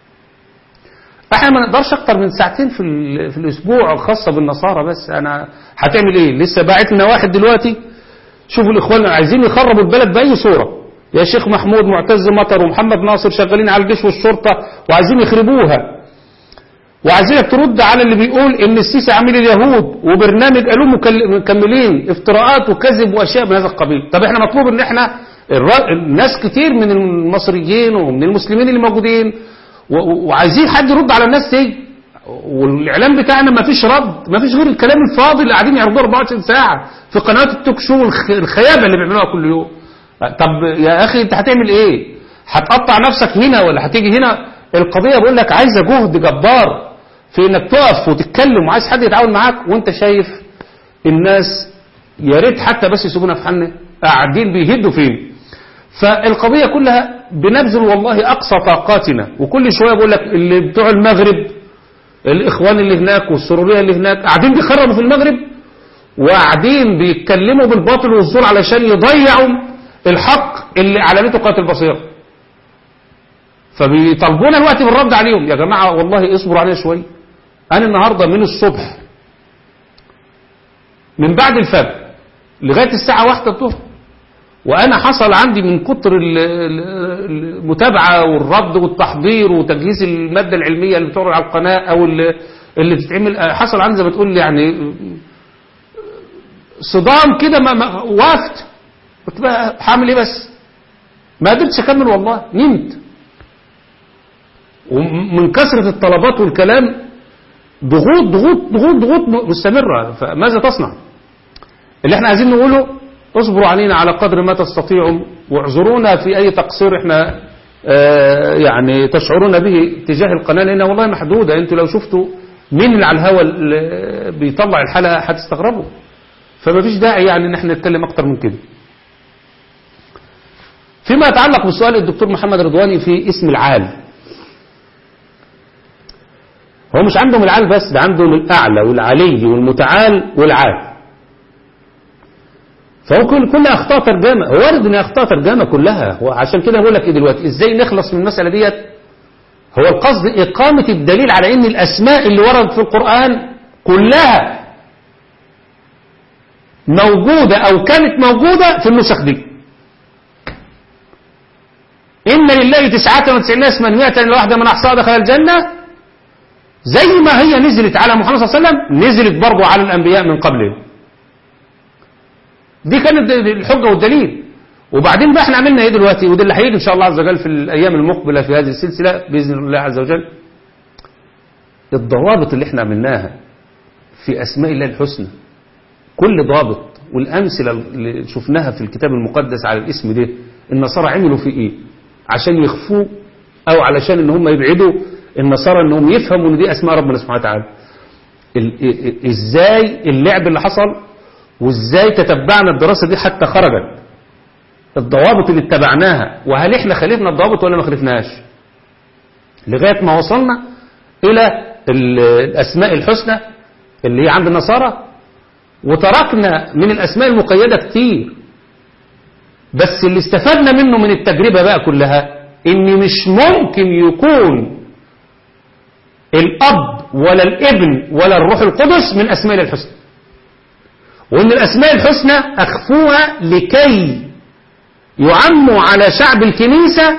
احنا ما نقدرش اكتر من ساعتين في ال- في الاسبوع الخاصه بالنصارى بس انا هتعمل ايه لسه باعت لنا واحد دلوقتي شوفوا الاخوان عايزين يخربوا البلد باي صوره يا شيخ محمود معتز مطر ومحمد ناصر شغالين على الجيش والشرطه وعايزين يخربوها وعايزينك ترد على اللي بيقول ان السيسي عامل اليهود وبرنامج قالوا مكل- مكملين افتراءات وكذب واشياء من هذا القبيل طب احنا مطلوب ان احنا الر- الناس كتير من المصريين ومن المسلمين اللي موجودين و- و- وعايزين حد يرد على الناس دي والاعلام بتاعنا ما فيش رد ما فيش غير الكلام الفاضي اللي قاعدين يعرضوه 24 ساعه في قنوات التوك شو والخ- الخيابه اللي بيعملوها كل يوم طب يا اخي انت هتعمل ايه هتقطع نفسك هنا ولا هتيجي هنا القضيه بقول لك عايزه جهد جبار في انك تقف وتتكلم وعايز حد يتعاون معاك وانت شايف الناس يا ريت حتى بس يسيبونا في حالنا قاعدين بيهدوا فينا فالقضية كلها بنبذل والله أقصى طاقاتنا وكل شوية بقول لك اللي بتوع المغرب الإخوان اللي هناك والسرورية اللي هناك قاعدين بيخربوا في المغرب وقاعدين بيتكلموا بالباطل والزور علشان يضيعوا الحق اللي أعلنته قناة البصيرة فبيطالبونا الوقت بالرد عليهم يا جماعة والله اصبروا علينا شوية أنا النهاردة من الصبح من بعد الفجر لغاية الساعة واحدة الظهر وأنا حصل عندي من كتر ال- ال- المتابعة والرد والتحضير وتجهيز المادة العلمية اللي بتعرض على القناة أو اللي اللي بتتعمل حصل عندي زي ما تقول يعني صدام كده ما ما- وقفت قلت بقى هعمل ايه بس ما قدرتش اكمل والله نمت ومن كثرة الطلبات والكلام ضغوط ضغوط ضغوط ضغوط مستمرة فماذا تصنع اللي احنا عايزين نقوله اصبروا علينا على قدر ما تستطيعوا واعذرونا في اي تقصير احنا آه، يعني تشعرون به تجاه القناة لانها والله محدودة انتوا لو شفتوا مين اللي على الهوا اللي بيطلع الحلقة هتستغربوا فما فيش داعي يعني ان احنا نتكلم اكتر من كده فيما يتعلق بسؤال الدكتور محمد رضواني في اسم العال هو مش عندهم العال بس ده عندهم الأعلى والعلي والمتعال والعال فهو كل كل أخطاء ترجمة هو وارد إن أخطاء ترجمة كلها هو عشان كده بقول لك إيه دلوقتي إزاي نخلص من المسألة ديت هو القصد إقامة الدليل على إن الأسماء اللي وردت في القرآن كلها موجودة أو كانت موجودة في النسخ دي إن لله تسعة وتسعين اسما مئة إلا واحدة من أحصاها دخل الجنة زي ما هي نزلت على محمد صلى الله عليه وسلم نزلت برضو على الأنبياء من قبله دي كانت الحجة والدليل وبعدين بقى احنا عملنا ايه دلوقتي وده اللي هيجي ان شاء الله عز وجل في الايام المقبله في هذه السلسله باذن الله عز وجل الضوابط اللي احنا عملناها في اسماء الله الحسنى كل ضابط والامثله اللي شفناها في الكتاب المقدس على الاسم ده النصارى عملوا فيه ايه عشان يخفوه او علشان ان هم يبعدوا النصارى انهم يفهموا ان دي اسماء ربنا سبحانه وتعالى ال- ازاي اللعب اللي حصل وازاي تتبعنا الدراسه دي حتى خرجت الضوابط اللي اتبعناها وهل احنا خالفنا الضوابط ولا ما خالفناهاش لغايه ما وصلنا الى ال- الاسماء الحسنى اللي هي عند النصارى وتركنا من الاسماء المقيده كتير بس اللي استفدنا منه من التجربه بقى كلها ان مش ممكن يكون الاب ولا الابن ولا الروح القدس من اسماء الحسنى وان الاسماء الحسنى اخفوها لكي يعموا على شعب الكنيسة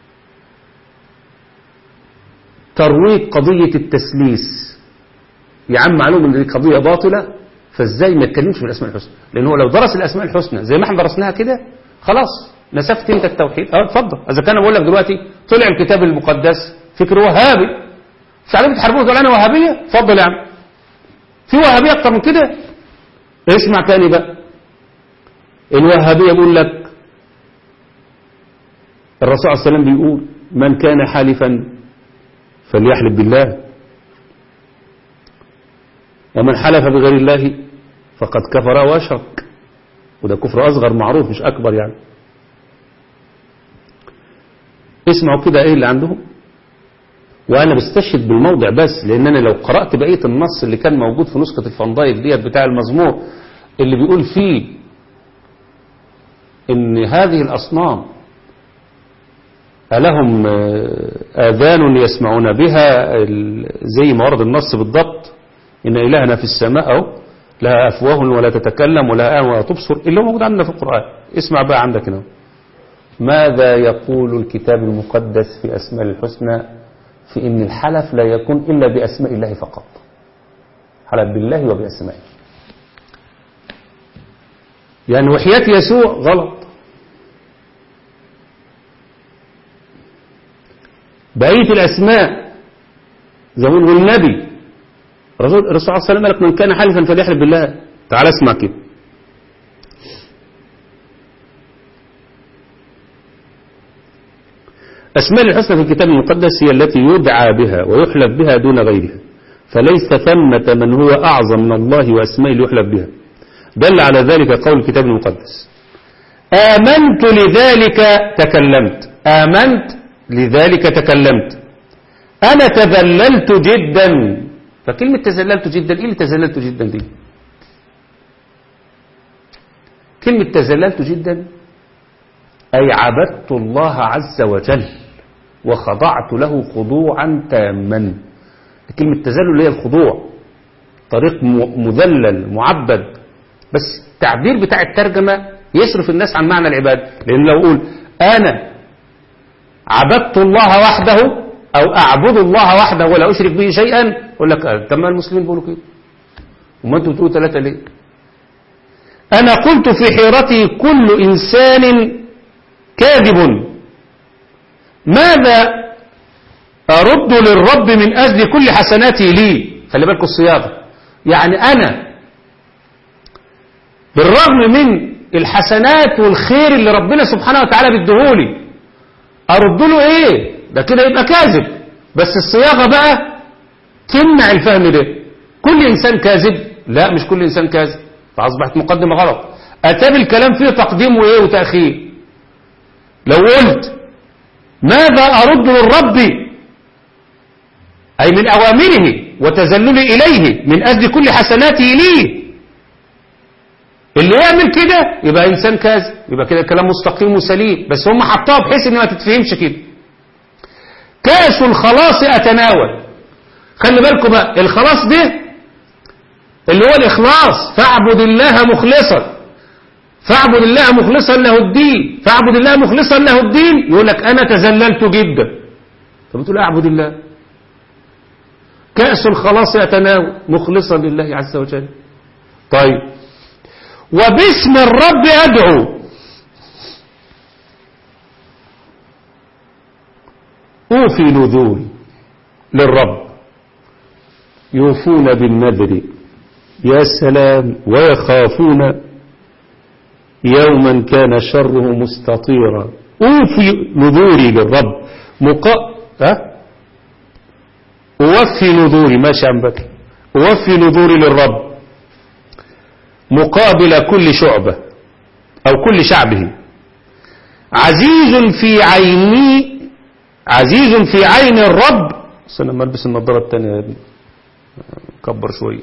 ترويج قضية التسليس يعم عليهم ان دي قضية باطلة فازاي ما يتكلمش بالاسماء الحسنى لان هو لو درس الاسماء الحسنى زي ما احنا درسناها كده خلاص نسفت انت التوحيد اه اتفضل اذا كان بقول لك دلوقتي طلع الكتاب المقدس فكر وهابي مش عارف تحاربوه تقول انا وهابيه اتفضل يا عم في وهابيه اكتر من كده اسمع تاني بقى الوهابيه بيقول لك الرسول عليه السلام بيقول من كان حالفا فليحلف بالله ومن حلف بغير الله فقد كفر واشرك وده كفر أصغر معروف مش أكبر يعني اسمعوا كده ايه اللي عندهم وانا بستشهد بالموضع بس لان انا لو قرأت بقية النص اللي كان موجود في نسخة الفندايك ديت بتاع المزمور اللي بيقول فيه ان هذه الاصنام ألهم آذان يسمعون بها زي ما ورد النص بالضبط إن إلهنا في السماء أو لها أفواه ولا تتكلم ولا آن ولا تبصر اللي هو موجود عندنا في القرآن اسمع بقى عندك هنا ماذا يقول الكتاب المقدس في أسماء الحسنى في إن الحلف لا يكون إلا بأسماء الله فقط حلف بالله وبأسمائه يعني وحياة يسوع غلط بقية الأسماء زي ما والنبي الرسول الرسول صلى الله عليه وسلم قال لك من كان حالفا فليحلف بالله تعال اسمع كده أسماء الحسنى في الكتاب المقدس هي التي يدعى بها ويحلف بها دون غيرها فليس ثمة من هو أعظم من الله وأسماء يحلف بها دل على ذلك قول الكتاب المقدس آمنت لذلك تكلمت آمنت لذلك تكلمت أنا تذللت جدا فكلمة تذللت جدا إيه اللي تذللت جدا دي كلمة تذللت جدا أي عبدت الله عز وجل وخضعت له خضوعا تاما كلمة تذلل اللي هي الخضوع طريق مذلل معبد بس التعبير بتاع الترجمة يصرف الناس عن معنى العبادة لأن لو أقول أنا عبدت الله وحده أو أعبد الله وحده ولا أشرك به شيئا يقول لك طب ما المسلمين بيقولوا كده وما أنتوا بتقولوا ثلاثة ليه أنا قلت في حيرتي كل إنسان كاذب ماذا أرد للرب من أجل كل حسناتي لي خلي بالكم الصياغة يعني أنا بالرغم من الحسنات والخير اللي ربنا سبحانه وتعالى بيديهولي أرد له إيه ده كده يبقى كاذب بس الصياغة بقى تمنع الفهم ده كل إنسان كاذب لا مش كل إنسان كاذب فأصبحت مقدمة غلط أتى بالكلام فيه تقديم وإيه وتأخير لو قلت ماذا أرد للرب أي من أوامره وتذللي إليه من أجل كل حسناته ليه اللي يعمل كده يبقى إنسان كاذب يبقى كده كلام مستقيم وسليم بس هم حطوها بحيث إن ما تتفهمش كده كاس الخلاص أتناول خلي بالكم بقى الخلاص ده اللي هو الإخلاص فاعبد الله مخلصا فاعبد الله مخلصا له الدين فاعبد الله مخلصا له الدين يقول لك أنا تذللت جدا طب بتقول أعبد الله كأس الخلاص يتناول مخلصا لله عز وجل طيب وباسم الرب أدعو أوفي نذوري للرب يوفون بالنذر يا سلام ويخافون يوما كان شره مستطيرا أوفي نذوري للرب مقا... أه؟ أوفي نذوري ماشي عم بك أوفي نذوري للرب مقابل كل شعبة أو كل شعبه عزيز في عيني عزيز في عين الرب استنى ما البس النظارة التانية يا ابني كبر شوية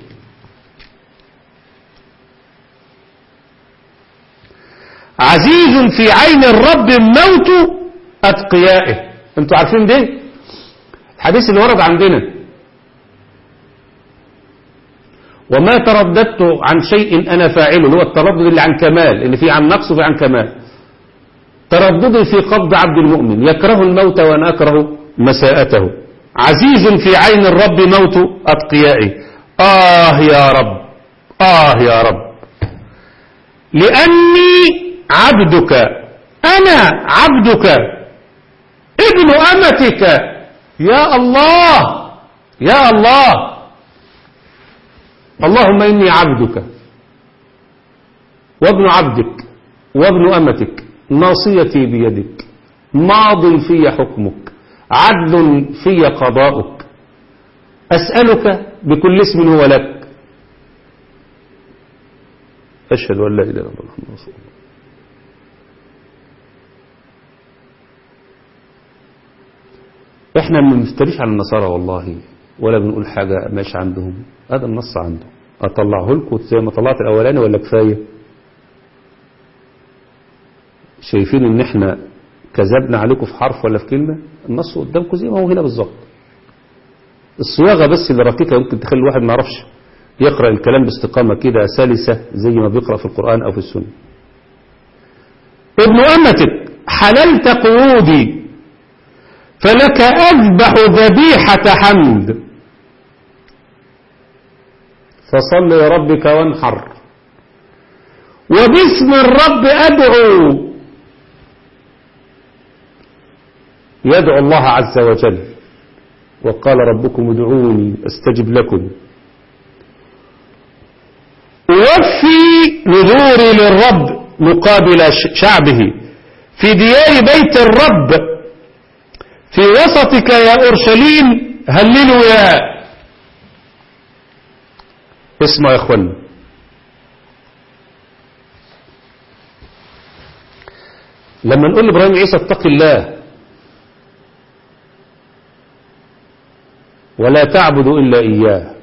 عزيز في عين الرب موت أتقيائه انتوا عارفين ده الحديث اللي ورد عندنا وما ترددت عن شيء أنا فاعله اللي هو التردد اللي عن كمال اللي فيه عن نقص وفيه عن كمال ترددي في قبض عبد المؤمن يكره الموت وأنا أكره مساءته عزيز في عين الرب موت أتقيائه آه يا رب آه يا رب لأني عبدك أنا عبدك ابن أمتك يا الله يا الله اللهم إني عبدك وابن عبدك وابن أمتك ناصيتي بيدك ماض في حكمك عدل في قضاؤك أسألك بكل اسم هو لك أشهد أن لا إله إلا الله محمد رسول الله احنا ما بنفتريش على النصارى والله ولا بنقول حاجة ماشي عندهم هذا النص عنده اطلعه لكم زي ما طلعت الاولاني ولا كفاية شايفين ان احنا كذبنا عليكم في حرف ولا في كلمة النص قدامكم زي ما هو هنا بالظبط الصياغة بس اللي ركيكة ممكن تخلي الواحد ما يعرفش يقرأ الكلام باستقامة كده سلسة زي ما بيقرأ في القرآن أو في السنة ابن أمتك حللت قعودي فلك أذبح ذبيحة حمد فصل لربك وانحر وباسم الرب أدعو يدعو الله عز وجل وقال ربكم ادعوني استجب لكم وفي نذوري للرب مقابل شعبه في ديار بيت الرب في وسطك يا أورشليم هللوا يا اسمع يا اخوانا لما نقول لابراهيم عيسى اتق الله ولا تعبد إلا إياه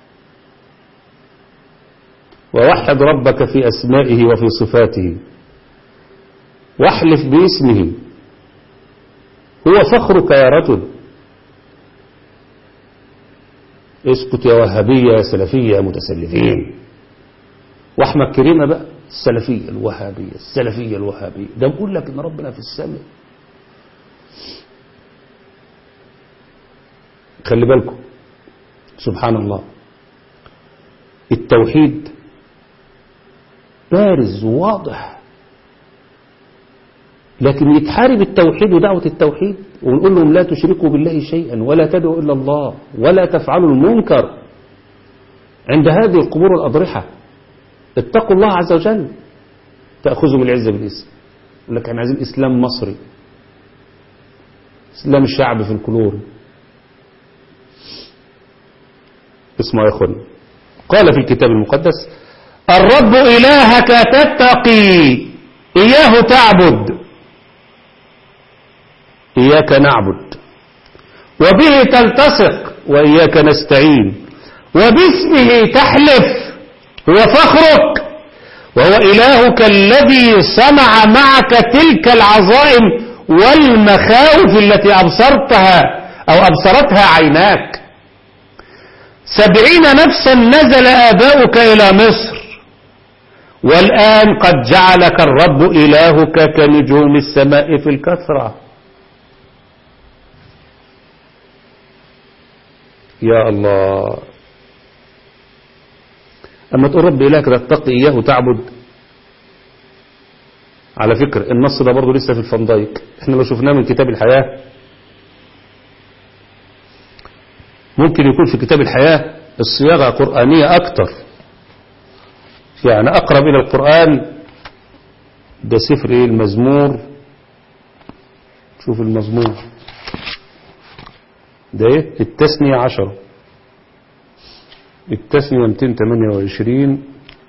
ووحد ربك في أسمائه وفي صفاته واحلف باسمه هو فخرك يا رجل اسكت يا وهابية يا سلفية يا متسلفين واحمد كريمة بقى السلفية الوهابية السلفية الوهابية ده بقول لك ان ربنا في السماء خلي بالكم سبحان الله التوحيد بارز وواضح لكن يتحارب التوحيد ودعوة التوحيد ونقول لهم لا تشركوا بالله شيئا ولا تدعوا إلا الله ولا تفعلوا المنكر عند هذه القبور والأضرحة اتقوا الله عز وجل تأخذهم العزة بالاسم يقول لك احنا عايزين إسلام مصري إسلام الشعب في الكلور اسمعوا يا أخوان قال في الكتاب المقدس الرب إلهك تتقي إياه تعبد إياك نعبد وبه تلتصق وإياك نستعين وباسمه تحلف هو فخرك وهو إلهك الذي صنع معك تلك العظائم والمخاوف التي أبصرتها أو أبصرتها عيناك سبعين نفسا نزل آباؤك إلى مصر والآن قد جعلك الرب إلهك كنجوم السماء في الكثرة يا الله أما تقول رب إلهك تتقي إياه وتعبد على فكرة النص ده برضه لسه في الفندايك احنا لو شفناه من كتاب الحياة ممكن يكون في كتاب الحياة الصياغة قرآنية أكتر يعني أقرب إلى القرآن ده سفر إيه المزمور شوف المزمور ده إيه التسنية عشرة التسنية 228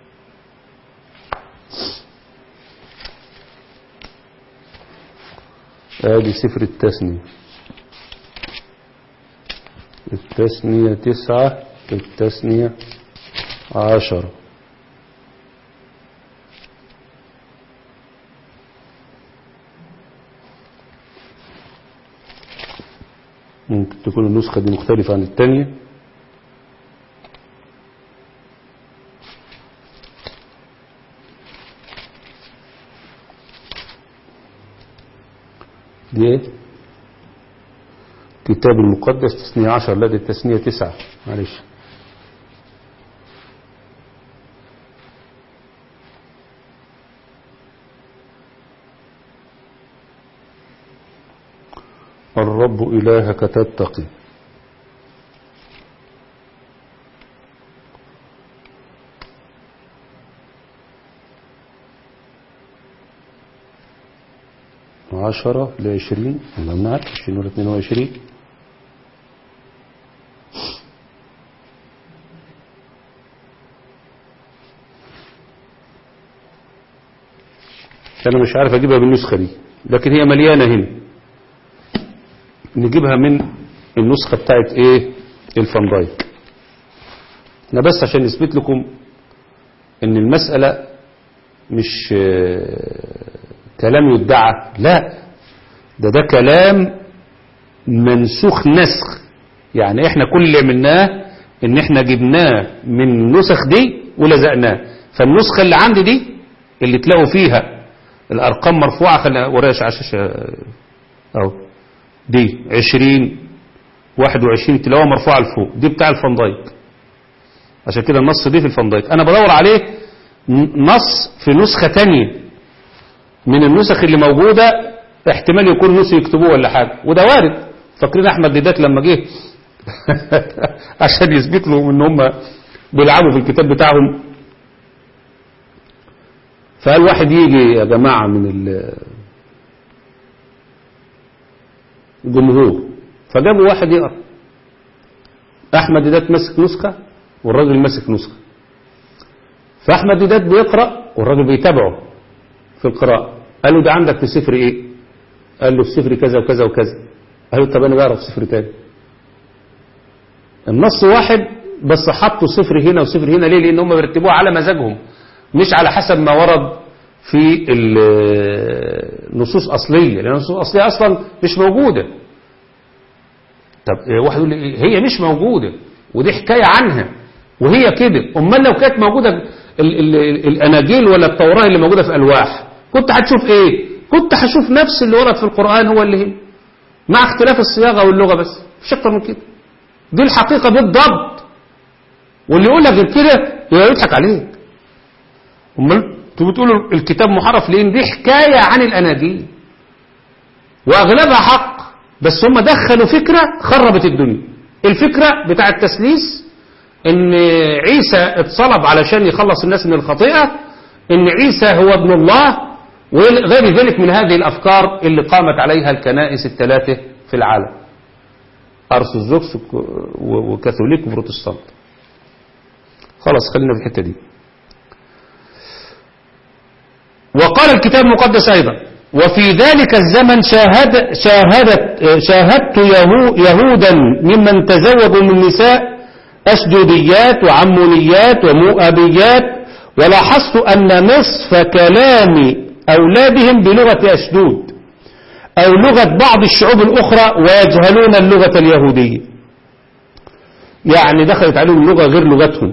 ادي سفر التسنية التسنية تسعة التسنية عشرة ممكن تكون النسخة دي مختلفة عن التانية دي ايه كتاب المقدس تسنية عشر لا دي التسنية تسعة معلش الرب إلهك تتقي عشرة لعشرين الله معك عشرين ولا اتنين وعشرين أنا مش عارف أجيبها بالنسخة دي لكن هي مليانة هنا نجيبها من النسخة بتاعت إيه الفندايك أنا بس عشان نثبت لكم إن المسألة مش كلام يدعى لا ده ده كلام منسوخ نسخ يعني احنا كل اللي عملناه ان احنا جبناه من النسخ دي ولزقناه فالنسخة اللي عندي دي اللي تلاقوا فيها الارقام مرفوعة خلينا ورايش على الشاشة اهو دي 20 21 تلاقوها مرفوعة لفوق دي بتاع الفندايك عشان كده النص دي في الفندايك انا بدور عليه نص في نسخة تانية من النسخ اللي موجودة احتمال يكون نسخ يكتبوه ولا حاجة وده وارد فاكرين احمد ديدات لما جه عشان يثبت لهم ان هم بيلعبوا في الكتاب بتاعهم فقال واحد يجي يا جماعة من الجمهور فجابوا واحد يقرأ احمد ديدات ماسك نسخة والراجل ماسك نسخة فاحمد ديدات بيقرأ والراجل بيتابعه في القراءة قال له ده عندك في سفر ايه قال له في سفر كذا وكذا وكذا قال له طب انا بعرف سفر تاني النص واحد بس حطوا سفر هنا وسفر هنا ليه لان هم بيرتبوها على مزاجهم مش على حسب ما ورد في النصوص اصليه لان النصوص الاصليه اصلا مش موجوده طب واحد يقول لي هي مش موجوده ودي حكايه عنها وهي كده امال لو كانت موجوده ال ال الاناجيل ولا التوراه اللي موجوده في الواح كنت هتشوف ايه كنت هشوف نفس اللي ورد في القران هو اللي هي مع اختلاف الصياغه واللغه بس مش اكتر من كده دي الحقيقه بالضبط واللي يقول لك غير كده يبقى يضحك عليك امال انتوا بتقولوا الكتاب محرف لان دي حكايه عن الاناجيل واغلبها حق بس هم دخلوا فكره خربت الدنيا الفكره بتاع التسليس ان عيسى اتصلب علشان يخلص الناس من الخطيئة ان عيسى هو ابن الله وغير ذلك من هذه الافكار اللي قامت عليها الكنائس الثلاثة في العالم ارثوذكس وكاثوليك وبروتستانت خلاص خلينا في الحتة دي وقال الكتاب المقدس ايضا وفي ذلك الزمن شاهد شاهدت شاهدت يهو يهودا ممن تزوجوا من نساء أشدوديات وعمونيات ومؤابيات ولاحظت أن نصف كلام أولادهم بلغة أشدود أو لغة بعض الشعوب الأخرى ويجهلون اللغة اليهودية يعني دخلت عليهم اللغة غير لغتهم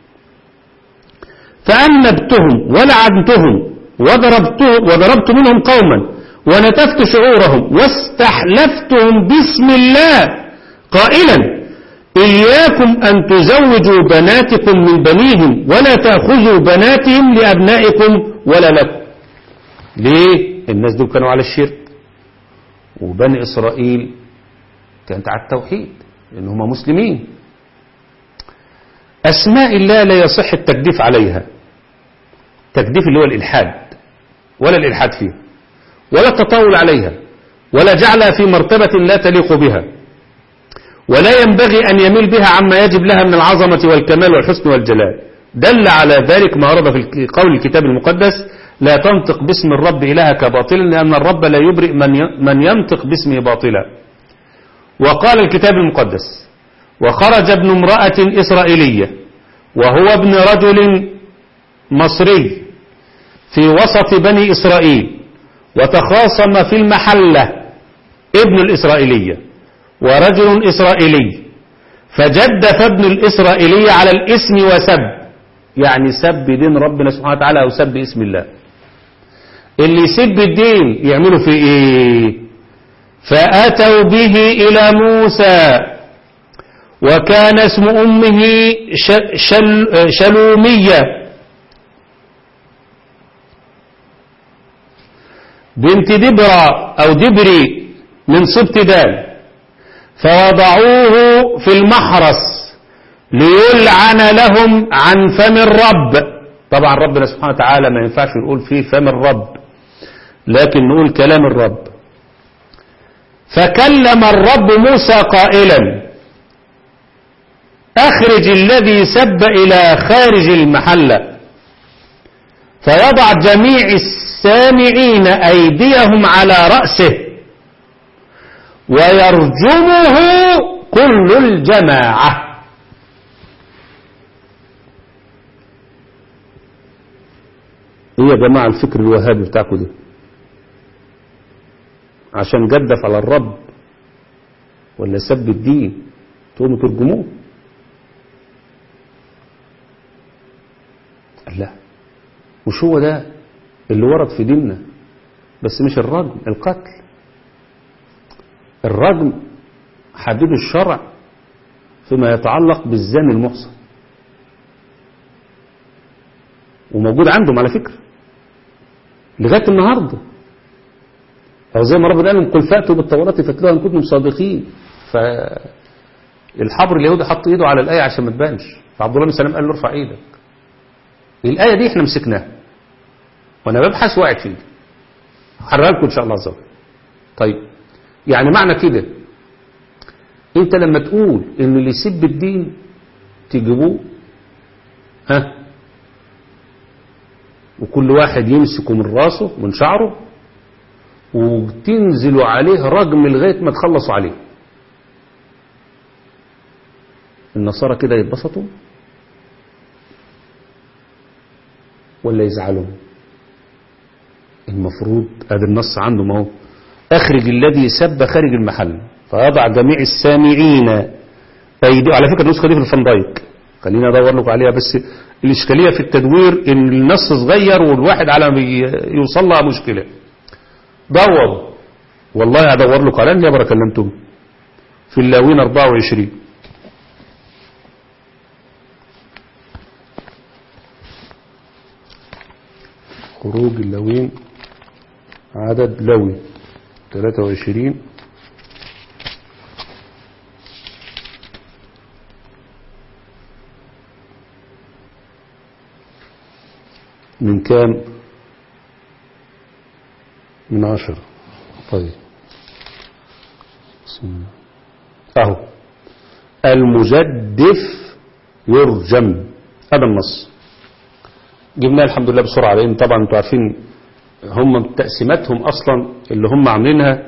فأنبتهم ولعنتهم وضربت, وضربت منهم قوما ونتفت شعورهم واستحلفتهم باسم الله قائلا إياكم أن تزوجوا بناتكم من بنيهم ولا تأخذوا بناتهم لأبنائكم ولا لكم ليه الناس دول كانوا على الشرك وبني إسرائيل كانت على التوحيد لأن هم مسلمين أسماء الله لا يصح التجديف عليها تجديف اللي هو الإلحاد ولا الإلحاد فيها ولا التطاول عليها ولا جعلها في مرتبة لا تليق بها ولا ينبغي أن يميل بها عما يجب لها من العظمة والكمال والحسن والجلال دل على ذلك ما ورد في قول الكتاب المقدس لا تنطق باسم الرب إلهك باطلا لأن الرب لا يبرئ من من ينطق باسمه باطلا وقال الكتاب المقدس وخرج ابن امرأة إسرائيلية وهو ابن رجل مصري في وسط بني إسرائيل وتخاصم في المحلة ابن الإسرائيلية ورجل إسرائيلي فجدف ابن الإسرائيلية على الاسم وسب يعني سب دين ربنا سبحانه وتعالى أو سب اسم الله اللي يسب الدين يعملوا في ايه فأتوا به إلى موسى وكان اسم أمه شل شلومية بنت دبرة أو دبري من سبت دان فوضعوه في المحرس ليلعن لهم عن فم الرب طبعا ربنا سبحانه وتعالى ما ينفعش نقول فيه فم الرب لكن نقول كلام الرب فكلم الرب موسى قائلا أخرج الذي سب إلى خارج المحلة فيضع جميع السامعين أيديهم على رأسه ويرجمه كل الجماعة ايه يا جماعة الفكر الوهابي بتاعكم ده عشان جدف على الرب ولا سب الدين تقوموا ترجموه لا مش هو ده اللي ورد في ديننا بس مش الرجم القتل الرجم حدده الشرع فيما يتعلق بالزاني المحصن وموجود عندهم على فكرة لغاية النهاردة أو زي ما ربنا قال قل فأتوا بالتوراة فاتلوها إن كنتم صادقين فالحبر اليهودي حط إيده على الآية عشان ما تبانش فعبد الله بن سلام قال له ارفع إيدك الآية دي احنا مسكناها وأنا ببحث وقعت فيه هحررها لكم إن شاء الله عز وجل طيب يعني معنى كده انت لما تقول ان اللي يسب الدين تجيبوه ها وكل واحد يمسكه من راسه من شعره وتنزلوا عليه رجم لغاية ما تخلصوا عليه النصارى كده يتبسطوا ولا يزعلوا المفروض ادي النص عندهم اهو اخرج الذي سب خارج المحل فيضع جميع السامعين ايدي على فكره النسخه دي في الفندايك خليني ادور لكم عليها بس الاشكاليه في التدوير ان النص صغير والواحد على ما يوصل لها مشكله دور والله هدور لكم على اني بركه كلمتم في اللاوين 24 خروج اللاوين عدد لوي 23 من كام من عشر طيب بسم الله اهو المجدف يرجم هذا النص جبناه الحمد لله بسرعة لان طبعا انتوا عارفين هم تقسيماتهم أصلا اللي هم عاملينها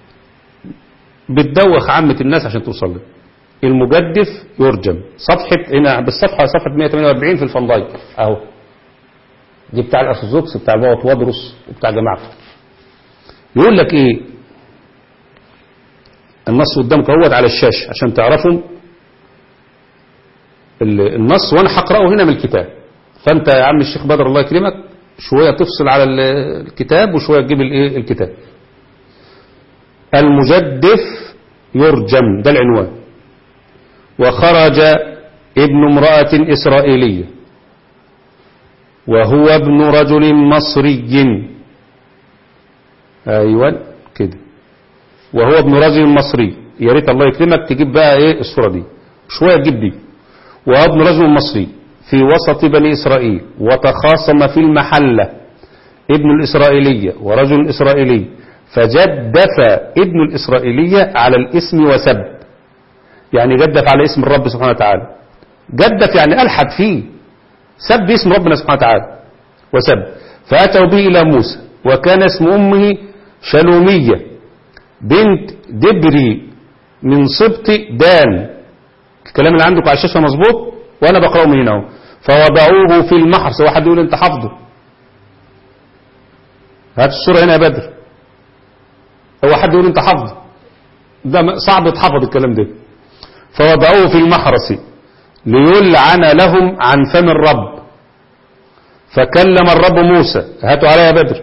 بتدوخ عامة الناس عشان توصل له المجدف يرجم صفحة هنا بالصفحة صفحة 148 في الفندايك اهو دي بتاع الأرثوذكس بتاع البابا وادرس وبتاع جماعته يقول لك ايه النص قدامك اهوت على الشاشة عشان تعرفوا ال- النص وانا هقراه هنا من الكتاب فانت يا عم الشيخ بدر الله يكرمك شوية تفصل على ال- الكتاب وشوية تجيب الايه الكتاب المجدف يرجم ده العنوان وخرج ابن امرأة إسرائيلية وهو ابن رجل مصري أيوة كده وهو ابن رجل مصري يا ريت الله يكرمك تجيب بقى ايه الصورة دي شوية تجيب دي وهو ابن رجل مصري في وسط بني إسرائيل وتخاصم في المحلة ابن الإسرائيلية ورجل إسرائيلي فجدف ابن الإسرائيلية على الاسم وسب يعني جدف على اسم الرب سبحانه وتعالى جدف يعني ألحد فيه سب اسم ربنا سبحانه وتعالى وسب فأتوا به إلى موسى وكان اسم أمه شلومية بنت دبري من سبط دان الكلام اللي عندكم على الشاشة مظبوط وأنا بقرأه من هنا اهو فوضعوه في المحرس واحد يقول أنت حافظه هات الصورة هنا يا بدر هو حد يقول أنت حافظه ده صعب يتحفظ الكلام ده فوضعوه في المحرس ليلعن لهم عن فم الرب فكلم الرب موسى هاتوا عليها بدر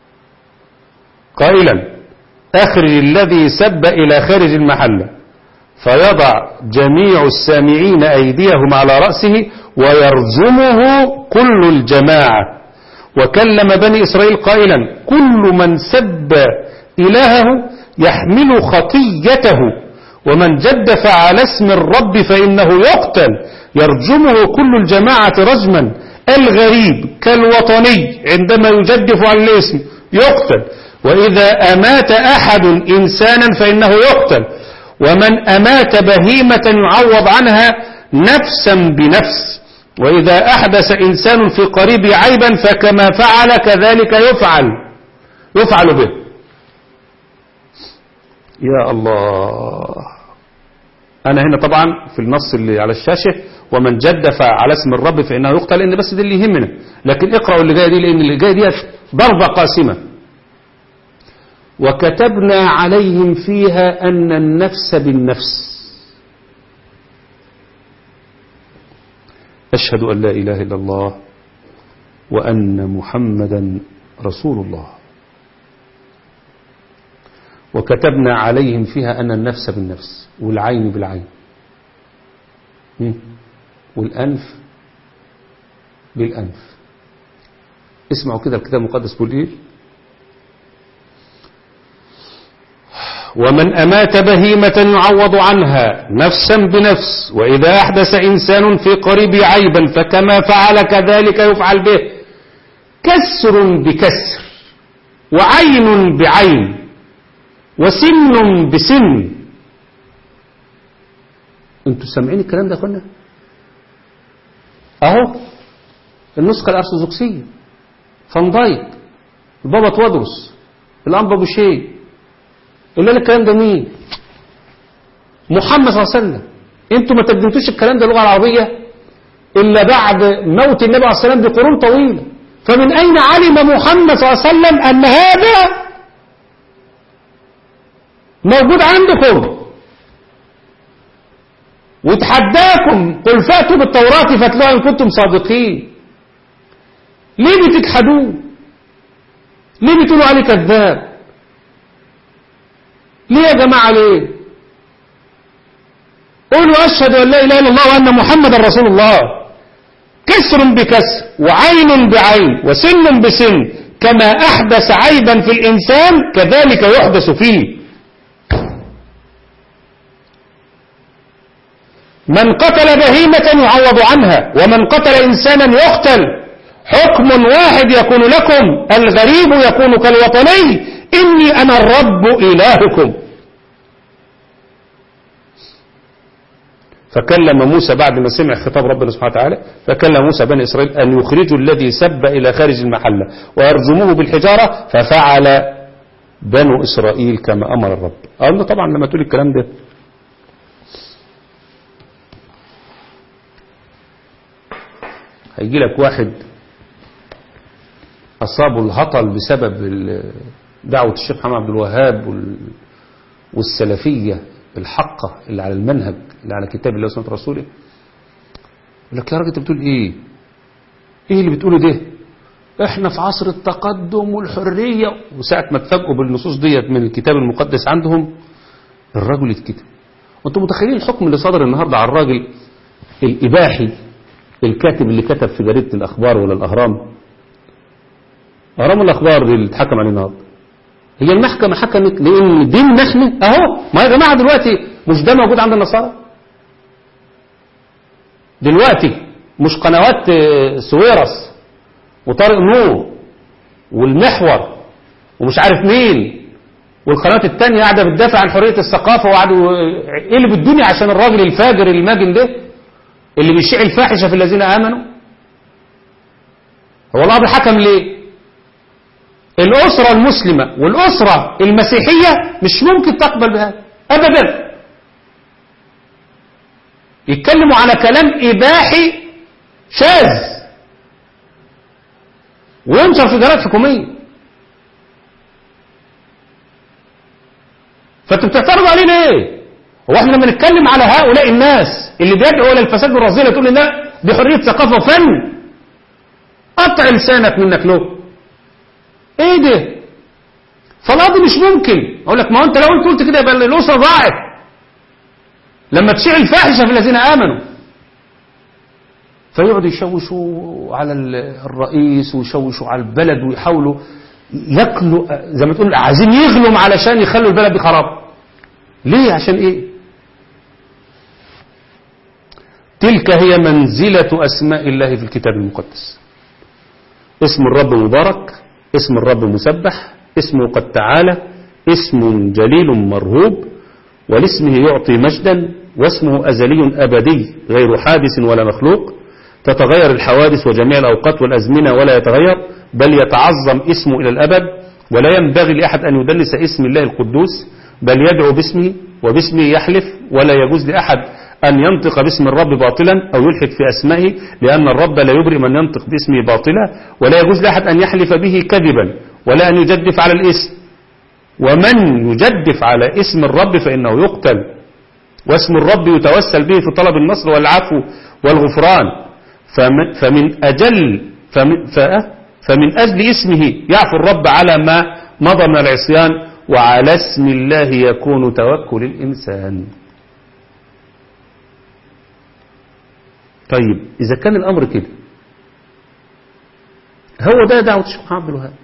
قائلا أخرج الذي سب إلى خارج المحلة فيضع جميع السامعين أيديهم على رأسه ويرجمه كل الجماعة وكلم بني إسرائيل قائلا كل من سب إلهه يحمل خطيته ومن جدف على اسم الرب فإنه يقتل يرجمه كل الجماعة رجما الغريب كالوطني عندما يجدف على الاسم يقتل وإذا أمات أحد إنسانا فإنه يقتل ومن أمات بهيمة يعوض عنها نفسا بنفس وإذا أحدث إنسان في قريب عيبا فكما فعل كذلك يفعل يفعل به يا الله أنا هنا طبعا في النص اللي على الشاشة ومن جدف على اسم الرب فإنه يقتل لأن بس دي اللي يهمنا لكن اقرأوا اللي جاية دي لأن اللي جاية دي ضربة قاسمة وكتبنا عليهم فيها أن النفس بالنفس أشهد أن لا إله إلا الله وأن محمدا رسول الله وكتبنا عليهم فيها أن النفس بالنفس والعين بالعين م? والأنف بالأنف اسمعوا كده الكتاب المقدس بيقول إيه ومن أمات بهيمة يعوض عنها نفسا بنفس وإذا أحدث إنسان في قريب عيبا فكما فعل كذلك يفعل به كسر بكسر وعين بعين وسن بسن انتوا سامعين الكلام ده كنا اهو النسخة الارثوذكسية فان دايك البابا توادرس الانبا بوشيه اللي قال الكلام ده مين محمد صلى الله عليه وسلم انتوا ما ترجمتوش الكلام ده اللغة العربية الا بعد موت النبي عليه الصلاة والسلام بقرون طويلة فمن اين علم محمد صلى الله عليه وسلم ان هذا موجود عندكم وتحداكم قل فاتوا بالتوراة فاتلوها إن كنتم صادقين ليه بتجحدوه ليه بتقولوا عليه كذاب ليه يا جماعة ليه قولوا أشهد أن لا إله إلا الله وأن محمد رسول الله كسر بكسر وعين بعين وسن بسن كما أحدث عيبا في الإنسان كذلك يحدث فيه من قتل بهيمة يعوض عنها ومن قتل إنسانا يقتل حكم واحد يكون لكم الغريب يكون كالوطني إني أنا الرب إلهكم فكلم موسى بعد ما سمع خطاب ربنا سبحانه وتعالى فكلم موسى بني إسرائيل أن يخرجوا الذي سب إلى خارج المحلة ويرجموه بالحجارة ففعل بنو إسرائيل كما أمر الرب أقول طبعا لما تقول الكلام ده هيجي لك واحد أصابه الهطل بسبب ال- دعوة الشيخ محمد عبد الوهاب وال- والسلفية الحقة اللي على المنهج اللي على كتاب الله وسنة رسوله يقول لك يا راجل انت بتقول ايه ايه اللي بتقوله ده احنا في عصر التقدم والحرية وساعة ما تفاجئوا بالنصوص ديت من الكتاب المقدس عندهم الرجل يتكتب وانتم متخيلين الحكم اللي صدر النهاردة على الراجل الإباحي الكاتب اللي كتب في جريدة الأخبار ولا الأهرام أهرام الأخبار دي اللي اتحكم عليه النهاردة هي المحكمة حكمت لأن ديننا احنا أهو ما يا جماعة دلوقتي مش ده موجود عند النصارى دلوقتي مش قنوات آه، سويرس وطارق نور والمحور ومش عارف مين والقناة التانية قاعدة بتدافع عن حرية الثقافة وقعدوا ايه اللي بالدنيا عشان الراجل الفاجر الماجن ده اللي بيشيع الفاحشة في الذين آمنوا هو الله حكم ليه الأسرة المسلمة والأسرة المسيحية مش ممكن تقبل بهذا أبدا يتكلموا على كلام إباحي شاذ وينشر في جرائد حكومية فانتوا بتعترضوا علينا ايه هو احنا لما نتكلم على هؤلاء الناس اللي بيدعوا الى الفساد والرذيله تقول لي لا دي حريه ثقافه وفن قطع لسانك منك له ايه ده فالقاضي مش ممكن اقول لك ما انت لو انت قلت كده يبقى الاسره ضاعت لما تشيع الفاحشه في الذين امنوا فيقعدوا يشوشوا على الرئيس ويشوشوا على البلد ويحاولوا ياكلوا زي ما تقول عايزين يغلوا علشان يخلوا البلد دي خراب ليه عشان ايه تلك هي منزلة أسماء الله في الكتاب المقدس اسم الرب مبارك اسم الرب مسبح اسمه قد تعالى اسم جليل مرهوب ولاسمه يعطي مجدا واسمه أزلي أبدي غير حادث ولا مخلوق تتغير الحوادث وجميع الأوقات والأزمنة ولا يتغير بل يتعظم اسمه إلى الأبد ولا ينبغي لأحد أن يدلس اسم الله القدوس بل يدعو باسمه وباسمه يحلف ولا يجوز لأحد أن ينطق باسم الرب باطلا أو يلحد في أسمائه لأن الرب لا يبرئ من ينطق باسمه باطلا ولا يجوز لأحد أن يحلف به كذبا ولا أن يجدف على الاسم ومن يجدف على اسم الرب فإنه يقتل واسم الرب يتوسل به في طلب النصر والعفو والغفران فمن, فمن أجل فمن, فمن أجل اسمه يعفو الرب على ما مضى من العصيان وعلى اسم الله يكون توكل الإنسان طيب إذا كان الأمر كده هو ده دعوة الشيخ محمد عبد الوهاب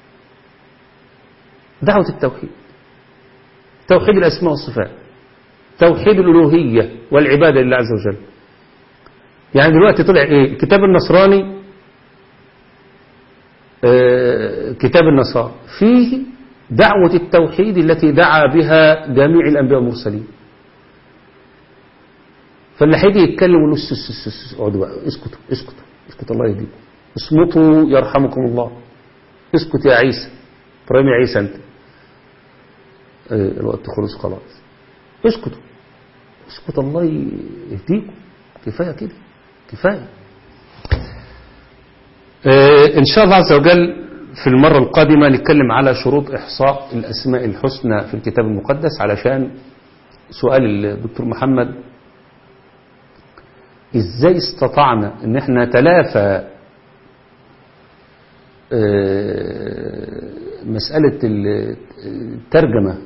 دعوة التوحيد توحيد الأسماء والصفات توحيد الألوهية والعبادة لله عز وجل يعني دلوقتي طلع إيه الكتاب النصراني آه كتاب النصارى فيه دعوة التوحيد التي دعا بها جميع الأنبياء والمرسلين فاللي هيجي يتكلم يقول له اقعدوا بقى اسكتوا اسكتوا اسكتوا الله يهديكم اصمتوا يرحمكم الله اسكت يا عيسى ابراهيم يا عيسى انت اه الوقت خلص خلاص اسكتوا اسكت الله يهديكم كفايه كده كفايه اه ان شاء الله عز وجل في المرة القادمة نتكلم على شروط إحصاء الأسماء الحسنى في الكتاب المقدس علشان سؤال الدكتور محمد إزاي استطعنا أن احنا نتلافى مسألة الترجمة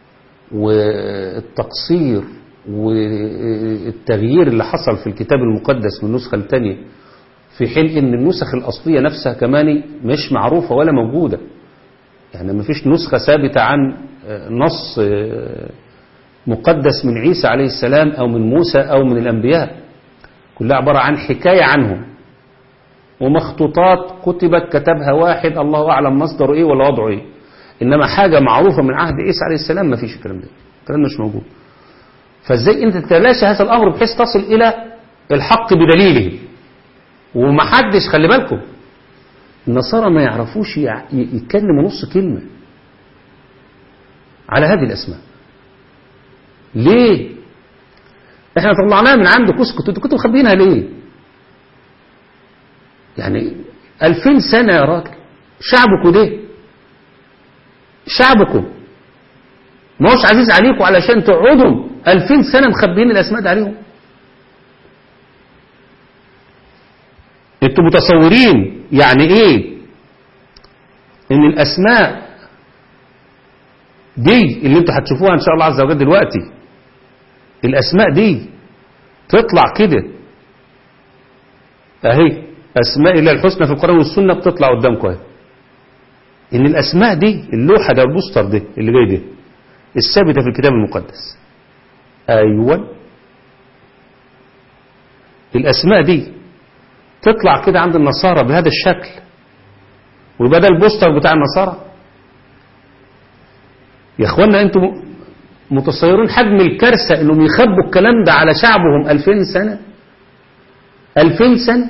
والتقصير والتغيير اللي حصل في الكتاب المقدس من نسخة لتانية في حين ان النسخ الأصلية نفسها كمان مش معروفة ولا موجودة يعني ما فيش نسخة ثابتة عن نص مقدس من عيسى عليه السلام أو من موسى أو من الأنبياء كلها عبارة عن حكاية عنهم ومخطوطات كتبت كتبها واحد الله أعلم مصدره إيه ولا وضعه إيه إنما حاجة معروفة من عهد عيسى عليه السلام ما فيش الكلام ده الكلام مش موجود فازاي انت تتلاشى هذا الامر بحيث تصل الى الحق بدليله ومحدش خلي بالكم النصارى ما يعرفوش يع- ي- يتكلموا نص كلمة على هذه الأسماء ليه احنا طلعناها من عندك اسكت انتوا كنتوا مخبيينها ليه يعني ألفين سنة يا راجل شعبكم ده شعبكم ما هوش عزيز عليكم علشان تقعدوا ألفين سنة مخبيين الأسماء دي عليهم انتوا متصورين يعني ايه ان الاسماء دي اللي انتوا هتشوفوها ان شاء الله عز وجل دلوقتي الاسماء دي تطلع كده اهي اسماء الله الحسنى في القران والسنه بتطلع قدامكم اهي ان الاسماء دي اللوحه ده البوستر ده اللي جاي ده الثابته في الكتاب المقدس ايوه الاسماء دي تطلع كده عند النصارى بهذا الشكل ويبقى ده البوستر بتاع النصارى يا اخوانا انتم متصورين حجم الكارثة انهم يخبوا الكلام ده على شعبهم 2000 سنة 2000 سنة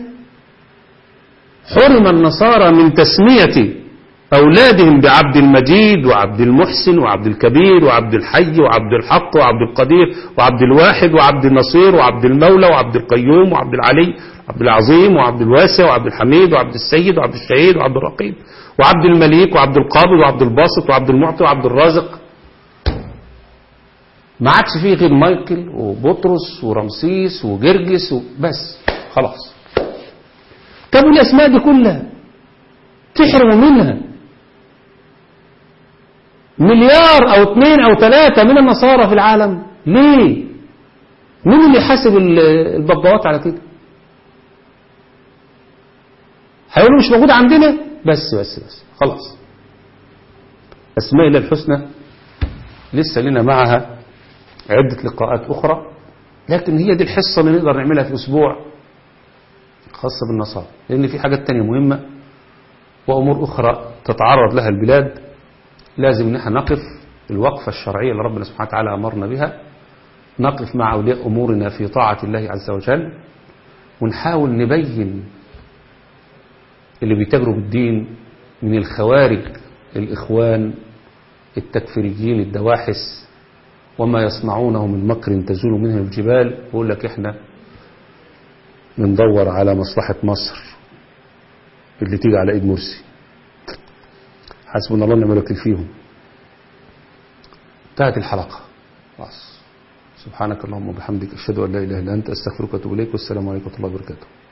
حرم النصارى من تسمية أولادهم بعبد المجيد وعبد المحسن وعبد الكبير وعبد الحي وعبد الحق وعبد القدير وعبد الواحد وعبد النصير وعبد المولى وعبد القيوم وعبد العلي وعبد العظيم وعبد الواسع وعبد الحميد وعبد السيد وعبد الشهيد وعبد الرقيب وعبد المليك وعبد القابض وعبد الباسط وعبد المعطي وعبد الرازق ما عادش فيه غير مايكل وبطرس ورمسيس وجرجس وبس خلاص طب الاسماء دي كلها تحرموا منها مليار او اثنين او ثلاثة من النصارى في العالم ليه مين اللي يحاسب ال- الباباوات على كده هيقولوا مش موجود عندنا بس بس بس خلاص اسماء الله الحسنى لسه لنا معها عدة لقاءات أخرى لكن هي دي الحصة اللي نقدر نعملها في أسبوع خاصة بالنصارى لأن في حاجات تانية مهمة وأمور أخرى تتعرض لها البلاد لازم ان احنا نقف الوقفة الشرعية اللي ربنا سبحانه وتعالى أمرنا بها نقف مع أولياء أمورنا في طاعة الله عز وجل ونحاول نبين اللي بيتاجروا بالدين من الخوارج الإخوان التكفيريين الدواحس وما يصنعونه من مكر تزول منه الجبال بيقول لك احنا بندور على مصلحة مصر اللي تيجي على ايد مرسي حسبنا الله ونعم الوكيل فيهم انتهت الحلقة خلاص سبحانك اللهم وبحمدك اشهد ان لا اله الا انت استغفرك واتوب اليك والسلام عليكم ورحمه الله وبركاته